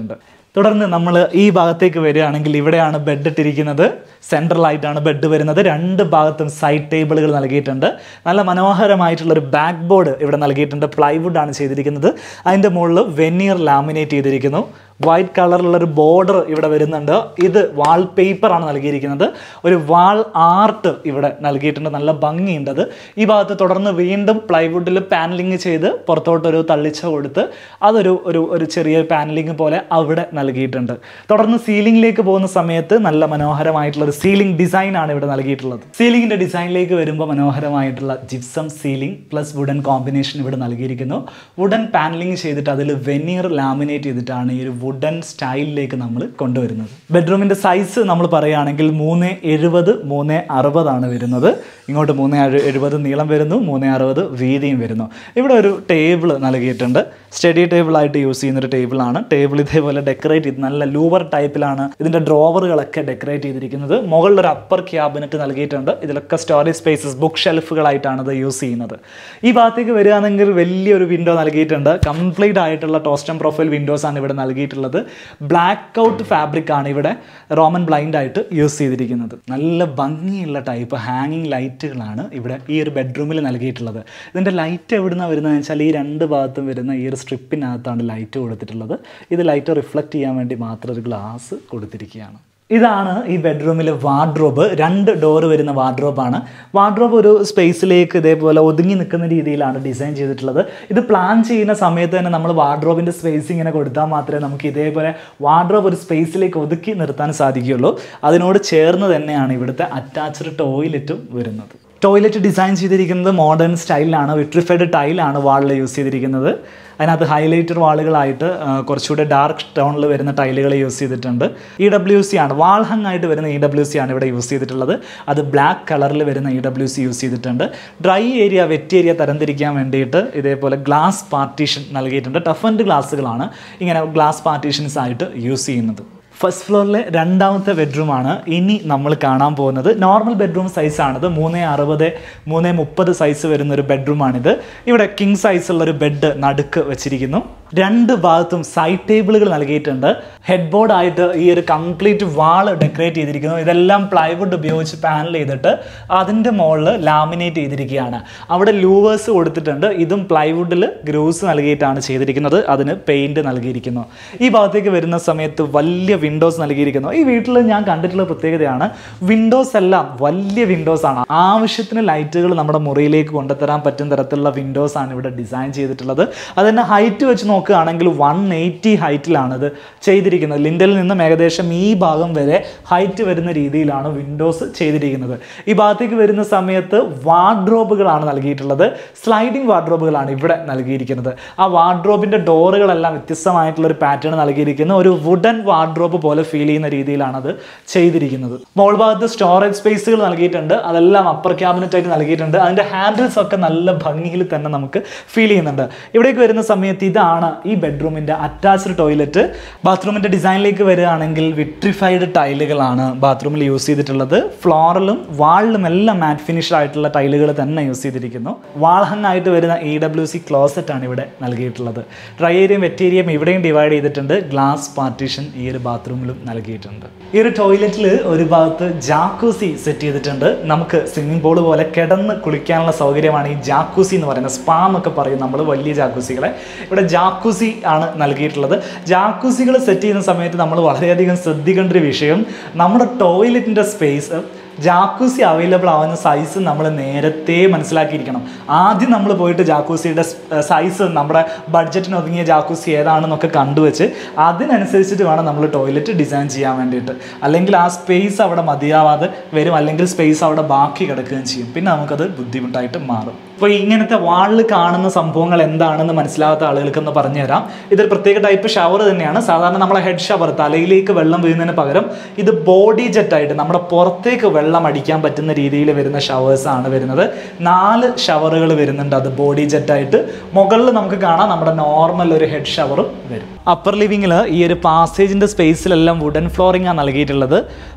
തുടർന്ന് നമ്മൾ ഈ ഭാഗത്തേക്ക് വരികയാണെങ്കിൽ ഇവിടെയാണ് ബെഡ് ഇട്ടിരിക്കുന്നത് സെൻട്രലായിട്ടാണ് ബെഡ് വരുന്നത് രണ്ട് ഭാഗത്തും സൈഡ് ടേബിളുകൾ നൽകിയിട്ടുണ്ട് നല്ല മനോഹരമായിട്ടുള്ള ഒരു ബാക്ക് ബോർഡ് ഇവിടെ നൽകിയിട്ടുണ്ട് പ്ലൈവുഡ് ആണ് ചെയ്തിരിക്കുന്നത് അതിൻ്റെ മുകളിൽ വെനിയർ ലാമിനേറ്റ് ചെയ്തിരിക്കുന്നു വൈറ്റ് കളറിലുള്ള ഒരു ബോർഡർ ഇവിടെ വരുന്നുണ്ട് ഇത് വാൾ പേപ്പറാണ് നൽകിയിരിക്കുന്നത് ഒരു വാൾ ആർട്ട് ഇവിടെ നൽകിയിട്ടുണ്ട് നല്ല ഭംഗിയുണ്ട് അത് ഈ ഭാഗത്ത് തുടർന്ന് വീണ്ടും പ്ലൈവുഡിൽ പാനലിങ് ചെയ്ത് പുറത്തോട്ടൊരു തള്ളിച്ച കൊടുത്ത് അതൊരു ഒരു ഒരു ചെറിയ പാനലിങ് പോലെ അവിടെ നൽകിയിട്ടുണ്ട് തുടർന്ന് സീലിംഗിലേക്ക് പോകുന്ന സമയത്ത് നല്ല മനോഹരമായിട്ടുള്ള ഒരു സീലിംഗ് ഡിസൈൻ ആണ് ഇവിടെ നൽകിയിട്ടുള്ളത് സീലിംഗിന്റെ ഡിസൈനിലേക്ക് വരുമ്പോൾ മനോഹരമായിട്ടുള്ള gypsum ceiling plus wooden combination ഇവിടെ നൽകിയിരിക്കുന്നു വുഡൻ പാനലിംഗ് ചെയ്തിട്ട് അതിൽ വെനിയർ ലാമിനേറ്റ് ചെയ്തിട്ടാണ് ഈ ഒരു വുഡൻ സ്റ്റൈലിലേക്ക് നമ്മൾ കൊണ്ടുവരുന്നത് ബെഡ്റൂമിന്റെ സൈസ് നമ്മൾ പറയുകയാണെങ്കിൽ മൂന്ന് എഴുപത് മൂന്ന് അറുപതാണ് വരുന്നത് ഇങ്ങോട്ട് മൂന്ന് എഴു- എഴുപത് നീളം വരുന്നു മൂന്ന് അറുപത് വീതിയും വരുന്നു ഇവിടെ ഒരു ടേബിൾ നൽകിയിട്ടുണ്ട് സ്റ്റഡി ടേബിളായിട്ട് യൂസ് ചെയ്യുന്ന ഒരു ടേബിളാണ് ടേബിൾ ഇതേപോലെ ഡെക്കറേറ്റ് ചെയ്ത് നല്ല ലൂവർ ടൈപ്പിലാണ് ഇതിൻ്റെ ഡ്രോവറുകളൊക്കെ ഡെക്കറേറ്റ് ചെയ്തിരിക്കുന്നത് മുകളിൽ ഒരു അപ്പർ ക്യാബിനറ്റ് നൽകിയിട്ടുണ്ട് ഇതിലൊക്കെ സ്റ്റോറേജ് സ്പേസസ് ബുക്ക് ഷെൽഫുകളായിട്ടാണ് ഇത് യൂസ് ചെയ്യുന്നത് ഈ ഭാഗത്തേക്ക് വരികയാണെങ്കിൽ വലിയൊരു വിൻഡോ നൽകിയിട്ടുണ്ട് കംപ്ലീറ്റ് ആയിട്ടുള്ള ടോസ്റ്റം പ്രൊഫൈൽ വിൻഡോസ് ആണ് ഇവിടെ നൽകിയിട്ടുള്ളത് ബ്ലാക്ക് ഔട്ട് ഫാബ്രിക് ആണ് ഇവിടെ റോമൻ ബ്ലൈൻഡ് ആയിട്ട് യൂസ് ചെയ്തിരിക്കുന്നത് നല്ല ഭംഗിയുള്ള ടൈപ്പ് ഹാങ്ങിങ് ലൈറ്റുകളാണ് ഇവിടെ ഈ ഒരു ബെഡ്റൂമിൽ നൽകിയിട്ടുള്ളത് ഇതിൻ്റെ ലൈറ്റ് എവിടുന്നാണ് വരുന്നതെന്ന് വെച്ചാൽ ഈ രണ്ട് ഭാഗത്തും വരുന്ന ഈ ഒരു സ്ട്രിപ്പിനകത്താണ് ലൈറ്റ് കൊടുത്തിട്ടുള്ളത് ഇത് ലൈറ്റ് റിഫ്ലക്റ്റ് ചെയ്യാൻ വേണ്ടി മാത്രം ഒരു ഗ്ലാസ് കൊടുത്തിരിക്കുകയാണ് ഇതാണ് ഈ ബെഡ്റൂമിലെ വാർഡ്രോബ് രണ്ട് ഡോർ വരുന്ന വാർഡ്രോബാണ് വാർഡ്രോബ് ഒരു സ്പേസിലേക്ക് ഇതേപോലെ ഒതുങ്ങി നിൽക്കുന്ന രീതിയിലാണ് ഡിസൈൻ ചെയ്തിട്ടുള്ളത് ഇത് പ്ലാൻ ചെയ്യുന്ന സമയത്ത് തന്നെ നമ്മൾ വാർഡ്രോബിൻ്റെ സ്പേസ് ഇങ്ങനെ കൊടുത്താൽ മാത്രമേ നമുക്ക് ഇതേപോലെ വാർഡ്രോബ് ഒരു സ്പേസിലേക്ക് ഒതുക്കി നിർത്താൻ സാധിക്കുകയുള്ളൂ അതിനോട് ചേർന്ന് തന്നെയാണ് ഇവിടുത്തെ അറ്റാച്ച്ഡ് ടോയ്ലറ്റും വരുന്നത് ടോയ്ലറ്റ് ഡിസൈൻ ചെയ്തിരിക്കുന്നത് മോഡേൺ സ്റ്റൈലിലാണ് വിട്രിഫൈഡ് ടൈലാണ് വാളിൽ യൂസ് ചെയ്തിരിക്കുന്നത് അതിനകത്ത് ഹൈലൈറ്റർ വാളുകളായിട്ട് ആ, കുറച്ചുകൂടെ ഡാർക്ക് ടോണിൽ വരുന്ന ടൈലുകൾ യൂസ് ചെയ്തിട്ടുണ്ട് ഇ ഡബ്ല്യു സി ആണ് വാൾ ഹങ് ആയിട്ട് വരുന്ന ഇ ഡബ്ല്യു സി ആണ് ഇവിടെ യൂസ് ചെയ്തിട്ടുള്ളത് അത് ബ്ലാക്ക് കളറിൽ വരുന്ന ഇ ഡബ്ല്യു സി യൂസ് ചെയ്തിട്ടുണ്ട് ഡ്രൈ ഏരിയ വെറ്റ് ഏരിയ തരംതിരിക്കാൻ വേണ്ടിയിട്ട് ഇതേപോലെ ഗ്ലാസ് പാർട്ടീഷൻ നൽകിയിട്ടുണ്ട് ടഫ് ആൻഡ് ഗ്ലാസ്സുകളാണ് ഇങ്ങനെ ഗ്ലാസ് പാർട്ടീഷൻസ് ആയിട്ട് യൂസ് ചെയ്യുന്നത് ഫസ്റ്റ് ഫ്ലോറിലെ രണ്ടാമത്തെ ബെഡ്റൂമാണ് ഇനി നമ്മൾ കാണാൻ പോകുന്നത് നോർമൽ ബെഡ്റൂം സൈസാണിത് മൂന്ന് അറുപത് മൂന്ന് മുപ്പത് സൈസ് വരുന്ന ഒരു ബെഡ്റൂമാണിത് ഇവിടെ കിങ് സൈസുള്ള ഒരു ബെഡ് നടുക്ക് വെച്ചിരിക്കുന്നു രണ്ട് ഭാഗത്തും സൈഡ് ടേബിളുകൾ നൽകിയിട്ടുണ്ട് ഹെഡ് ബോർഡ് ആയിട്ട് ഈ ഒരു കംപ്ലീറ്റ് വാൾ ഡെക്കറേറ്റ് ചെയ്തിരിക്കുന്നു ഇതെല്ലാം പ്ലൈവുഡ് ഉപയോഗിച്ച് പാനൽ ചെയ്തിട്ട് അതിൻ്റെ മുകളിൽ ലാമിനേറ്റ് ചെയ്തിരിക്കുകയാണ് അവിടെ ലൂവേഴ്സ് കൊടുത്തിട്ടുണ്ട് ഇതും പ്ലൈവുഡിൽ ഗ്രൂസ് നൽകിയിട്ടാണ് ചെയ്തിരിക്കുന്നത് അതിന് പെയിന്റ് നൽകിയിരിക്കുന്നു ഈ ഭാഗത്തേക്ക് വരുന്ന സമയത്ത് വലിയ വിൻഡോസ് നൽകിയിരിക്കുന്നു ഈ വീട്ടിൽ ഞാൻ കണ്ടിട്ടുള്ള പ്രത്യേകതയാണ് വിൻഡോസ് എല്ലാം വലിയ വിൻഡോസ് ആണ് ആവശ്യത്തിന് ലൈറ്റുകൾ നമ്മുടെ മുറിയിലേക്ക് കൊണ്ടുതരാൻ പറ്റുന്ന തരത്തിലുള്ള വിൻഡോസ് ആണ് ഇവിടെ ഡിസൈൻ ചെയ്തിട്ടുള്ളത് അതിൻ്റെ ഹൈറ്റ് വെച്ച് നോക്കുകയാണെങ്കിൽ വൺ എയ്റ്റി ഹൈറ്റിലാണ് ഇത് ചെയ്തിരിക്കുന്നത് ലിൻഡലിൽ നിന്നും ഏകദേശം ഈ ഭാഗം വരെ ഹൈറ്റ് വരുന്ന രീതിയിലാണ് വിൻഡോസ് ചെയ്തിരിക്കുന്നത് ഈ ഭാഗത്തേക്ക് വരുന്ന സമയത്ത് വാർഡ്രോബുകളാണ് നൽകിയിട്ടുള്ളത് സ്ലൈഡിംഗ് വാർഡ്രോബുകളാണ് ഇവിടെ നൽകിയിരിക്കുന്നത് ആ വാർഡ്രോബിൻ്റെ ഡോറുകളെല്ലാം വ്യത്യസ്തമായിട്ടുള്ള ഒരു പാറ്റേൺ നൽകിയിരിക്കുന്നു ഒരു വുഡൻ വാർഡ്രോബ് പോലെ ഫീൽ ചെയ്യുന്ന രീതിയിലാണ് അത് ചെയ്തിരിക്കുന്നത് മോൾ ഭാഗത്ത് സ്റ്റോറേജ് സ്പേസുകൾ നൽകിയിട്ടുണ്ട് അതെല്ലാം അപ്പർ ക്യാബിനറ്റ് ആയിട്ട് നൽകിയിട്ടുണ്ട് അതിൻ്റെ ഹാൻഡിൽസ് ഒക്കെ നല്ല ഭംഗിയിൽ തന്നെ നമുക്ക് ഫീൽ ചെയ്യുന്നുണ്ട് ഇവിടേക്ക് വരുന്ന സമയത്ത് ഇതാണ് ഈ ബെഡ്റൂമിൻ്റെ അറ്റാച്ച്ഡ് ടോയ്ലറ്റ് ബാത്റൂമിൻ്റെ ഡിസൈനിലേക്ക് വരികയാണെങ്കിൽ വിട്രിഫൈഡ് ടൈലുകളാണ് ബാത്റൂമിൽ യൂസ് ചെയ്തിട്ടുള്ളത് ഫ്ലോറിലും വാളിലും എല്ലാം മാറ്റ് ഫിനിഷ് ആയിട്ടുള്ള ടൈലുകൾ തന്നെ യൂസ് ചെയ്തിരിക്കുന്നു വാൾ ഹങ് ആയിട്ട് വരുന്ന ഇ ഡബ്ല്യു സി ക്ലോസറ്റ് ആണ് ഇവിടെ നൽകിയിട്ടുള്ളത് ഡ്രൈ ഏരിയയും വെറ്റ് ഏരിയയും ഇവിടെയും ഡിവൈഡ് ചെയ്തിട്ടുണ്ട് ഗ്ലാസ് പാർട്ടീഷൻ ഈ ഒരു ബാത്റൂമിലും നൽകിയിട്ടുണ്ട് ഈ ഒരു ടോയ്ലറ്റിൽ ഒരു ഭാഗത്ത് ജാക്കൂസി സെറ്റ് ചെയ്തിട്ടുണ്ട് നമുക്ക് സ്വിമ്മിംഗ് പൂൾ പോലെ കിടന്ന് കുളിക്കാനുള്ള സൗകര്യമാണ് ഈ ജാക്കൂസി എന്ന് പറയുന്നത് സ്പാ എന്നൊക്കെ പറയും നമ്മൾ വലിയ ജാക്കൂസികളെ ഇവിടെ ജാക്കൂസി ആണ് നൽകിയിട്ടുള്ളത് ജാക്കൂസികൾ സെറ്റ് ചെയ്യുന്ന സമയത്ത് നമ്മൾ വളരെയധികം ശ്രദ്ധിക്കേണ്ട ഒരു വിഷയം നമ്മുടെ ടോയ്ലറ്റിൻ്റെ സ്പേസ് ജാക്കൂസി അവൈലബിൾ ആവുന്ന സൈസ് നമ്മൾ നേരത്തെ മനസ്സിലാക്കിയിരിക്കണം ആദ്യം നമ്മൾ പോയിട്ട് ജാക്കൂസിയുടെ സൈസ് നമ്മുടെ ബഡ്ജറ്റിന് ഒതുങ്ങിയ ജാക്കൂസി ഏതാണെന്നൊക്കെ കണ്ടുവച്ച് അതിനനുസരിച്ചിട്ട് വേണം നമ്മൾ ടോയ്ലറ്റ് ഡിസൈൻ ചെയ്യാൻ വേണ്ടിയിട്ട് അല്ലെങ്കിൽ ആ സ്പേസ് അവിടെ മതിയാവാതെ വരും അല്ലെങ്കിൽ സ്പേസ് അവിടെ ബാക്കി കിടക്കുകയും ചെയ്യും പിന്നെ നമുക്കത് ബുദ്ധിമുട്ടായിട്ട് മാറും അപ്പോൾ ഇങ്ങനത്തെ വാളിൽ കാണുന്ന സംഭവങ്ങൾ എന്താണെന്ന് മനസ്സിലാകാത്ത ആളുകൾക്കൊന്ന് പറഞ്ഞുതരാം ഇതൊരു പ്രത്യേക ടൈപ്പ് ഷവർ തന്നെയാണ് സാധാരണ നമ്മളെ ഹെഡ് ഷവർ തലയിലേക്ക് വെള്ളം വീഴുന്നതിന് പകരം ഇത് ബോഡി ജെറ്റായിട്ട് നമ്മുടെ പുറത്തേക്ക് വെള്ളം അടിക്കാൻ പറ്റുന്ന രീതിയിൽ വരുന്ന ഷവേഴ്സ് ആണ് വരുന്നത് നാല് ഷവറുകൾ വരുന്നുണ്ട് അത് ബോഡി ജെറ്റായിട്ട് മുകളിൽ നമുക്ക് കാണാം നമ്മുടെ നോർമൽ ഒരു ഹെഡ് ഷവറും വരും അപ്പർ ലിവിങ്ങിൽ ഈ ഒരു പാസേജിൻ്റെ സ്പേസിലെല്ലാം വുഡൻ ഫ്ലോറിംഗ് ആണ് നൽകിയിട്ടുള്ളത്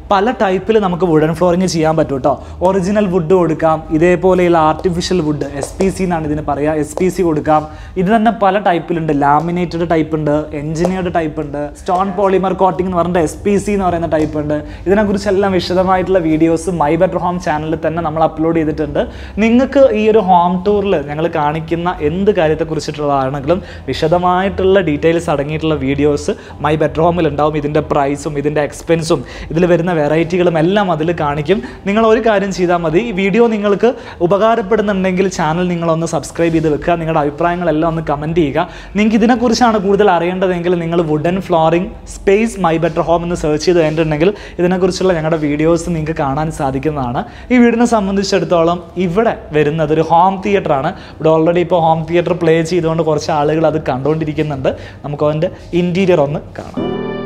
പല ടൈപ്പിൽ നമുക്ക് വുഡൻ ഫ്ലോറിങ് ചെയ്യാൻ പറ്റും കേട്ടോ ഒറിജിനൽ വുഡ് കൊടുക്കാം ഇതേപോലെയുള്ള artificial wood S P C എന്നാണ് ഇതിന് പറയുക എസ് പി സി കൊടുക്കാം ഇത് തന്നെ പല ടൈപ്പിലുണ്ട് ലാമിനേറ്റഡ് ടൈപ്പ് ഉണ്ട് എഞ്ചിനീയർഡ് ടൈപ്പ് ഉണ്ട് സ്റ്റോൺ പോളിമർ കോട്ടിംഗ് എന്ന് പറഞ്ഞിട്ട് എസ് പി സി എന്ന് പറയുന്ന ടൈപ്പ് ഉണ്ട് ഇതിനെക്കുറിച്ചെല്ലാം വിശദമായിട്ടുള്ള വീഡിയോസ് മൈ ബെറ്റർ ഹോം ചാനലിൽ തന്നെ നമ്മൾ അപ്ലോഡ് ചെയ്തിട്ടുണ്ട് നിങ്ങൾക്ക് ഈ ഒരു ഹോം ടൂറിൽ ഞങ്ങൾ കാണിക്കുന്ന എന്ത് കാര്യത്തെക്കുറിച്ചിട്ടുള്ളതാണെങ്കിലും വിശദമായിട്ടുള്ള ഡീറ്റെയിൽസ് അടങ്ങിയിട്ടുള്ള വീഡിയോസ് മൈ ബെറ്റർ ഹോമിൽ ഉണ്ടാവും ഇതിൻ്റെ പ്രൈസും ഇതിൻ്റെ എക്സ്പെൻസും ഇതിൽ വരുന്ന വെറൈറ്റികളും എല്ലാം അതിൽ കാണിക്കും നിങ്ങൾ ഒരു കാര്യം ചെയ്താൽ മതി ഈ വീഡിയോ നിങ്ങൾക്ക് ഉപകാരപ്പെടുന്നുണ്ടെങ്കിൽ ചാനൽ നിങ്ങളൊന്ന് സബ്സ്ക്രൈബ് ചെയ്ത് വെക്കുക നിങ്ങളുടെ അഭിപ്രായങ്ങളെല്ലാം ഒന്ന് കമൻറ്റ് ചെയ്യുക നിങ്ങൾക്ക് ഇതിനെക്കുറിച്ചാണ് കൂടുതൽ അറിയേണ്ടതെങ്കിൽ നിങ്ങൾ wooden flooring space my better home എന്ന് സെർച്ച് ചെയ്ത് കഴിഞ്ഞിട്ടുണ്ടെങ്കിൽ ഇതിനെക്കുറിച്ചുള്ള ഞങ്ങളുടെ വീഡിയോസ് നിങ്ങൾക്ക് കാണാൻ സാധിക്കുന്നതാണ് ഈ വീടിനെ സംബന്ധിച്ചിടത്തോളം ഇവിടെ വരുന്നത് ഒരു ഹോം തിയേറ്റർ ആണ് ഇവിടെ ഓൾറെഡി ഇപ്പോൾ ഹോം തിയേറ്റർ പ്ലേ ചെയ്തുകൊണ്ട് കുറച്ച് ആളുകൾ അത് കണ്ടുകൊണ്ടിരിക്കുന്നുണ്ട് നമുക്ക് അതിൻ്റെ ഇൻറ്റീരിയർ ഒന്ന് കാണാം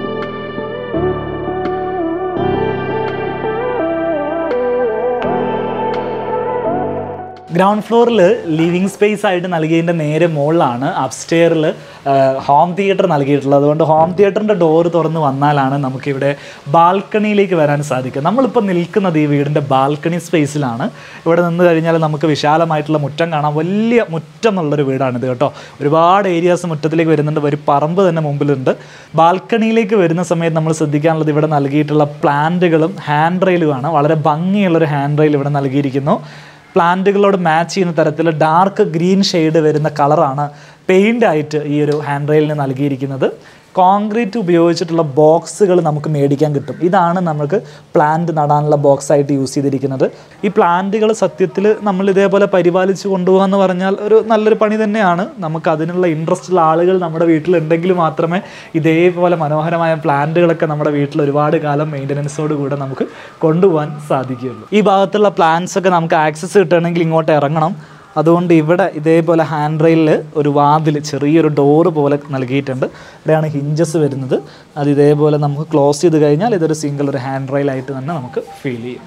ഗ്രൗണ്ട് ഫ്ലോറിൽ ലിവിങ് സ്പേസ് ആയിട്ട് നൽകിയതിൻ്റെ നേരെ മുകളിലാണ് അപ്സ്റ്റെയറിൽ ഹോം തിയേറ്റർ നൽകിയിട്ടുള്ളത് അതുകൊണ്ട് ഹോം തിയേറ്ററിൻ്റെ ഡോറ് തുറന്ന് വന്നാലാണ് നമുക്കിവിടെ ബാൽക്കണിയിലേക്ക് വരാൻ സാധിക്കുക നമ്മളിപ്പോൾ നിൽക്കുന്നത് ഈ വീടിൻ്റെ ബാൽക്കണി സ്പേസിലാണ് ഇവിടെ നിന്ന് കഴിഞ്ഞാൽ നമുക്ക് വിശാലമായിട്ടുള്ള മുറ്റം കാണാം വലിയ മുറ്റം എന്നുള്ളൊരു വീടാണിത് കേട്ടോ ഒരുപാട് ഏരിയാസ് മുറ്റത്തിലേക്ക് വരുന്നുണ്ട് ഒരു പറമ്പ് തന്നെ മുമ്പിലുണ്ട് ബാൽക്കണിയിലേക്ക് വരുന്ന സമയത്ത് നമ്മൾ ശ്രദ്ധിക്കാനുള്ളത് ഇവിടെ നൽകിയിട്ടുള്ള പ്ലാന്റുകളും ഹാൻഡ് റെയിലുമാണ് വളരെ ഭംഗിയുള്ളൊരു ഹാൻഡ് റെയിൽ ഇവിടെ നൽകിയിരിക്കുന്നു പ്ലാന്റുകളോട് മാച്ച് ചെയ്യുന്ന തരത്തിൽ ഡാർക്ക് ഗ്രീൻ ഷെയ്ഡ് വരുന്ന കളറാണ് പെയിൻ്റ് ആയിട്ട് ഈ ഒരു ഹാൻഡ് റെയിലിന് നൽകിയിരിക്കുന്നത് കോൺക്രീറ്റ് ഉപയോഗിച്ചിട്ടുള്ള ബോക്സുകൾ നമുക്ക് മേടിക്കാൻ കിട്ടും ഇതാണ് നമുക്ക് പ്ലാന്റ് നടാനുള്ള ബോക്സ് ആയിട്ട് യൂസ് ചെയ്തിരിക്കുന്നത് ഈ പ്ലാന്റുകൾ സത്യത്തിൽ നമ്മൾ ഇതേപോലെ പരിപാലിച്ച് കൊണ്ടുപോകുക എന്ന് പറഞ്ഞാൽ ഒരു നല്ലൊരു പണി തന്നെയാണ് നമുക്ക് അതിനുള്ള ഇൻട്രസ്റ്റ് ഉള്ള ആളുകൾ നമ്മുടെ വീട്ടിലുണ്ടെങ്കിൽ മാത്രമേ ഇതേപോലെ മനോഹരമായ പ്ലാന്റുകളൊക്കെ നമ്മുടെ വീട്ടിൽ ഒരുപാട് കാലം മെയിൻ്റനൻസോട് കൂടെ നമുക്ക് കൊണ്ടുപോകാൻ സാധിക്കുകയുള്ളൂ ഈ ഭാഗത്തുള്ള പ്ലാന്റ്സ് ഒക്കെ നമുക്ക് ആക്സസ് കിട്ടണമെങ്കിൽ ഇങ്ങോട്ട് ഇറങ്ങണം അതുകൊണ്ട് ഇവിടെ ഇതേപോലെ ഹാൻഡ് റെയിലിൽ ഒരു വാതിൽ ചെറിയൊരു ഡോറ് പോലെ നൽകിയിട്ടുണ്ട് ഇവിടെയാണ് ഹിഞ്ചസ് വരുന്നത് അത് ഇതേപോലെ നമുക്ക് ക്ലോസ് ചെയ്ത് കഴിഞ്ഞാൽ ഇതൊരു സിംഗിൾ ഒരു ഹാൻഡ് റെയിലായിട്ട് തന്നെ നമുക്ക് ഫീൽ ചെയ്യും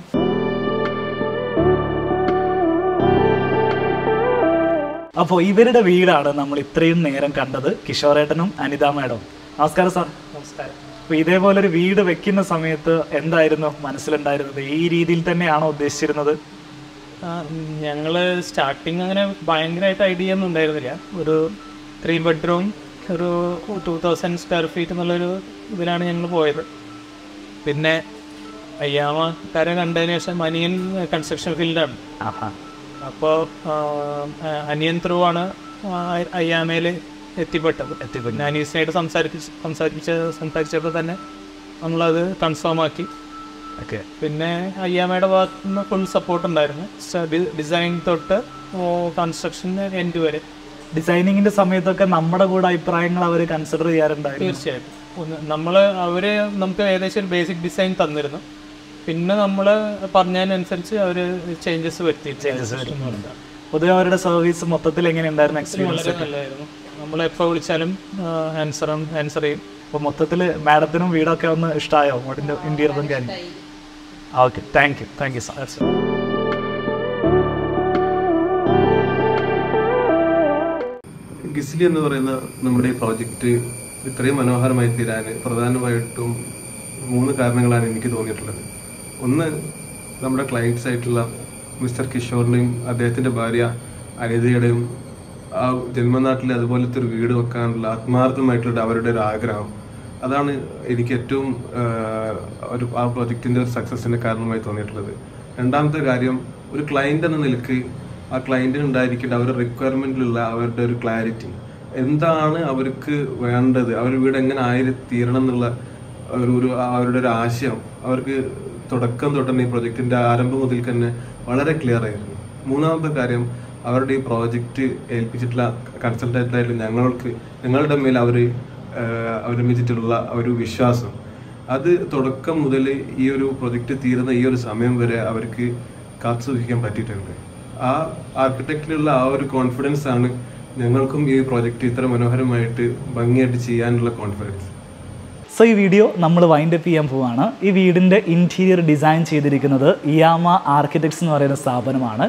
അപ്പോൾ ഇവരുടെ വീടാണ് നമ്മൾ ഇത്രയും നേരം കണ്ടത് കിഷോറേട്ടനും അനിത മാഡവും നമസ്കാരം സാർ നമസ്കാരം അപ്പോൾ ഇതേപോലെ ഒരു വീട് വെക്കുന്ന സമയത്ത് എന്തായിരുന്നു മനസ്സിലുണ്ടായിരുന്നത് ഈ രീതിയിൽ തന്നെയാണോ ഉദ്ദേശിച്ചിരുന്നത് ആ, ഞങ്ങള് സ്റ്റാർട്ടിങ് അങ്ങനെ ഭയങ്കരമായിട്ട് ഐഡിയ ഒന്നും ഉണ്ടായിരുന്നില്ല ഒരു ത്രീ ബെഡ്റൂം ഒരു ടൂ തൗസൻഡ് സ്ക്വയർ ഫീറ്റ് എന്നുള്ളൊരു ഇതിലാണ് ഞങ്ങൾ പോയത് പിന്നെ അയ്യാമക്കാരെ കണ്ടതിന് ശേഷം അനിയൻ കൺസ്ട്രക്ഷൻ ഫീൽഡാണ് ആഹാ അപ്പോൾ അനിയൻ ത്രൂ ആണ് അയ്യാമയിൽ എത്തിപ്പെട്ടത് എത്തിപ്പെട്ടു അനീസിനായിട്ട് സംസാരിച്ച് സംസാരിച്ച സംസാരിച്ചപ്പോൾ തന്നെ നമ്മളത് കൺഫേം ആക്കി ഓക്കെ പിന്നെ അയ്യാമയുടെ ഭാഗത്തു നിന്ന് ഫുൾ സപ്പോർട്ട് ഉണ്ടായിരുന്നു ഡിസൈൻ തൊട്ട് കൺസ്ട്രക്ഷൻ എൻഡ് വരെ ഡിസൈനിങ്ങിന്റെ സമയത്തൊക്കെ നമ്മുടെ കൂടെ അഭിപ്രായങ്ങൾ അവർ കൺസിഡർ ചെയ്യാറുണ്ടായിരുന്നു തീർച്ചയായിട്ടും നമ്മൾ അവർ നമുക്ക് ഏകദേശം ഒരു ബേസിക് ഡിസൈൻ തന്നിരുന്നു പിന്നെ നമ്മൾ പറഞ്ഞതിനനുസരിച്ച് അവർ ചേഞ്ചസ് വരുത്തി പൊതുവെ അവരുടെ സർവീസ് മൊത്തത്തിൽ എങ്ങനെ ഉണ്ടായിരുന്നു എക്സ്പീരിയൻസ് വളരെ നല്ലതായിരുന്നു നമ്മൾ എപ്പോൾ വിളിച്ചാലും ആൻസർ ആൻസർ ചെയ്യും അപ്പോൾ മൊത്തത്തിൽ മാഡത്തിനും വീടൊക്കെ ഒന്ന് ഇഷ്ടമായോ വീടിൻ്റെ ഇന്റീരിയറും കാര്യം okay thank you thank you sir ഗിസ്ലി എന്ന് പറയുന്ന നമ്മുടെ ഈ പ്രോജക്റ്റ് ഇത്രയും മനോഹരമായി തീരാൻ പ്രധാനമായിട്ടും മൂന്ന് കാരണങ്ങളാണ് എനിക്ക് തോന്നിയിട്ടുള്ളത് ഒന്ന് നമ്മുടെ ക്ലയൻറ്റ്സ് ആയിട്ടുള്ള മിസ്റ്റർ കിഷോറിൻ്റെയും അദ്ദേഹത്തിൻ്റെ ഭാര്യ അനിതയുടെയും ആ ജന്മനാട്ടിൽ അതുപോലത്തെ ഒരു വീട് വെക്കാനുള്ള ആത്മാർത്ഥമായിട്ടുള്ള അവരുടെ ഒരു ആഗ്രഹം അതാണ് എനിക്ക് ഏറ്റവും ആ, ഒരു ആ പ്രോജക്റ്റിൻ്റെ ഒരു സക്സസിൻ്റെ കാരണമായി തോന്നിയിട്ടുള്ളത് രണ്ടാമത്തെ കാര്യം ഒരു ക്ലയൻ്റ് എന്ന നിലക്ക് ആ ക്ലയൻറ്റിന് ഉണ്ടായിരിക്കേണ്ട അവരുടെ റിക്വയർമെൻറ്റിലുള്ള അവരുടെ ഒരു ക്ലാരിറ്റി എന്താണ് അവർക്ക് വേണ്ടത് അവർ വീട് എങ്ങനെ ആയി തീരണം എന്നുള്ള ഒരു ഒരു അവരുടെ ഒരു ആശയം അവർക്ക് തുടക്കം തൊട്ട് തന്നെ ഈ പ്രൊജക്റ്റിന്റെ ആരംഭം മുതൽ തന്നെ വളരെ ക്ലിയർ ആയിരുന്നു മൂന്നാമത്തെ കാര്യം അവരുടെ ഈ പ്രോജക്റ്റ് ഏൽപ്പിച്ചിട്ടുള്ള കൺസൾട്ടൻ്റ് ആയിട്ട് ഞങ്ങൾക്ക് ഞങ്ങളുടെ മേൽ അവർ അവലംബിച്ചിട്ടുള്ള ഒരു വിശ്വാസം അത് തുടക്കം മുതൽ ഈ ഒരു പ്രൊജക്റ്റ് തീരുന്ന ഈ ഒരു സമയം വരെ അവർക്ക് കാത്തു സൂക്ഷിക്കാൻ പറ്റിയിട്ടുണ്ട് ആ ആർക്കിടെക്റ്റിലുള്ള ആ ഒരു കോൺഫിഡൻസ് ആണ് ഞങ്ങൾക്കും ഈ പ്രോജക്റ്റ് ഇത്ര മനോഹരമായിട്ട് ഭംഗിയായിട്ട് ചെയ്യാനുള്ള കോൺഫിഡൻസ് സോ ഈ വീഡിയോ നമ്മൾ വൈൻഡ് അപ്പ് ചെയ്യാൻ പോവാണ് ഈ വീടിൻ്റെ ഇൻറ്റീരിയർ ഡിസൈൻ ചെയ്തിരിക്കുന്നത് ഇയാമ ആർക്കിടെക്ട്സ് എന്ന് പറയുന്ന സ്ഥാപനമാണ്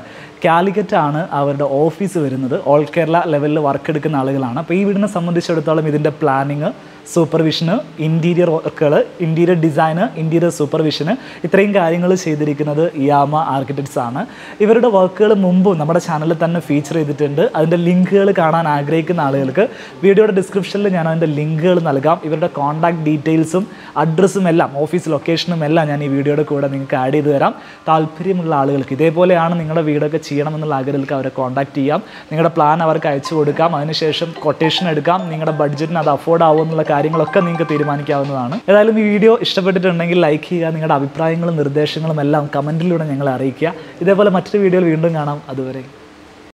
കാലിക്കറ്റ് ആണ് അവരുടെ ഓഫീസ് വരുന്നത് ഓൾ കേരള ലെവലിൽ വർക്ക് എടുക്കുന്ന ആളുകളാണ് അപ്പോൾ ഈ വീടിനെ സംബന്ധിച്ചിടത്തോളം ഇതിൻ്റെ പ്ലാനിങ് സൂപ്പർവിഷന് ഇൻറ്റീരിയർ വർക്കുകൾ ഇൻറ്റീരിയർ ഡിസൈന് ഇൻറ്റീരിയർ സൂപ്പർവിഷന് ഇത്രയും കാര്യങ്ങൾ ചെയ്തിരിക്കുന്നത് യാമ ആർക്കിടെക്ട്സ് ആണ് ഇവരുടെ വർക്കുകൾ മുമ്പും നമ്മുടെ ചാനലിൽ തന്നെ ഫീച്ചർ ചെയ്തിട്ടുണ്ട് അതിൻ്റെ ലിങ്കുകൾ കാണാൻ ആഗ്രഹിക്കുന്ന ആളുകൾക്ക് വീഡിയോയുടെ ഡിസ്ക്രിപ്ഷനിൽ ഞാൻ അതിൻ്റെ ലിങ്കുകൾ നൽകാം ഇവരുടെ കോൺടാക്ട് ഡീറ്റെയിൽസും അഡ്രസ്സും എല്ലാം ഓഫീസ് ലൊക്കേഷനും എല്ലാം ഞാൻ ഈ വീഡിയോയുടെ കൂടെ നിങ്ങൾക്ക് ആഡ് ചെയ്ത് തരാം താല്പര്യമുള്ള ആളുകൾക്ക് ഇതേപോലെയാണ് നിങ്ങളുടെ വീടൊക്കെ ചെയ്യണമെന്നുള്ള ആഗ്രഹങ്ങൾക്ക് അവരെ കോൺടാക്ട് ചെയ്യാം നിങ്ങളുടെ പ്ലാൻ അവർക്ക് അയച്ചു കൊടുക്കാം അതിനുശേഷം കൊട്ടേഷൻ എടുക്കാം നിങ്ങളുടെ ബഡ്ജറ്റിന് അത് അഫോർഡ് ആവുമെന്നുള്ള കാര്യങ്ങളൊക്കെ നിങ്ങൾക്ക് തീരുമാനിക്കാവുന്നതാണ് ഏതായാലും ഈ വീഡിയോ ഇഷ്ടപ്പെട്ടിട്ടുണ്ടെങ്കിൽ ലൈക്ക് ചെയ്യുക നിങ്ങളുടെ അഭിപ്രായങ്ങളും നിർദ്ദേശങ്ങളും എല്ലാം കമൻറ്റിലൂടെ ഞങ്ങളെ അറിയിക്കുക ഇതേപോലെ മറ്റൊരു വീഡിയോയിൽ വീണ്ടും കാണാം അതുവരെ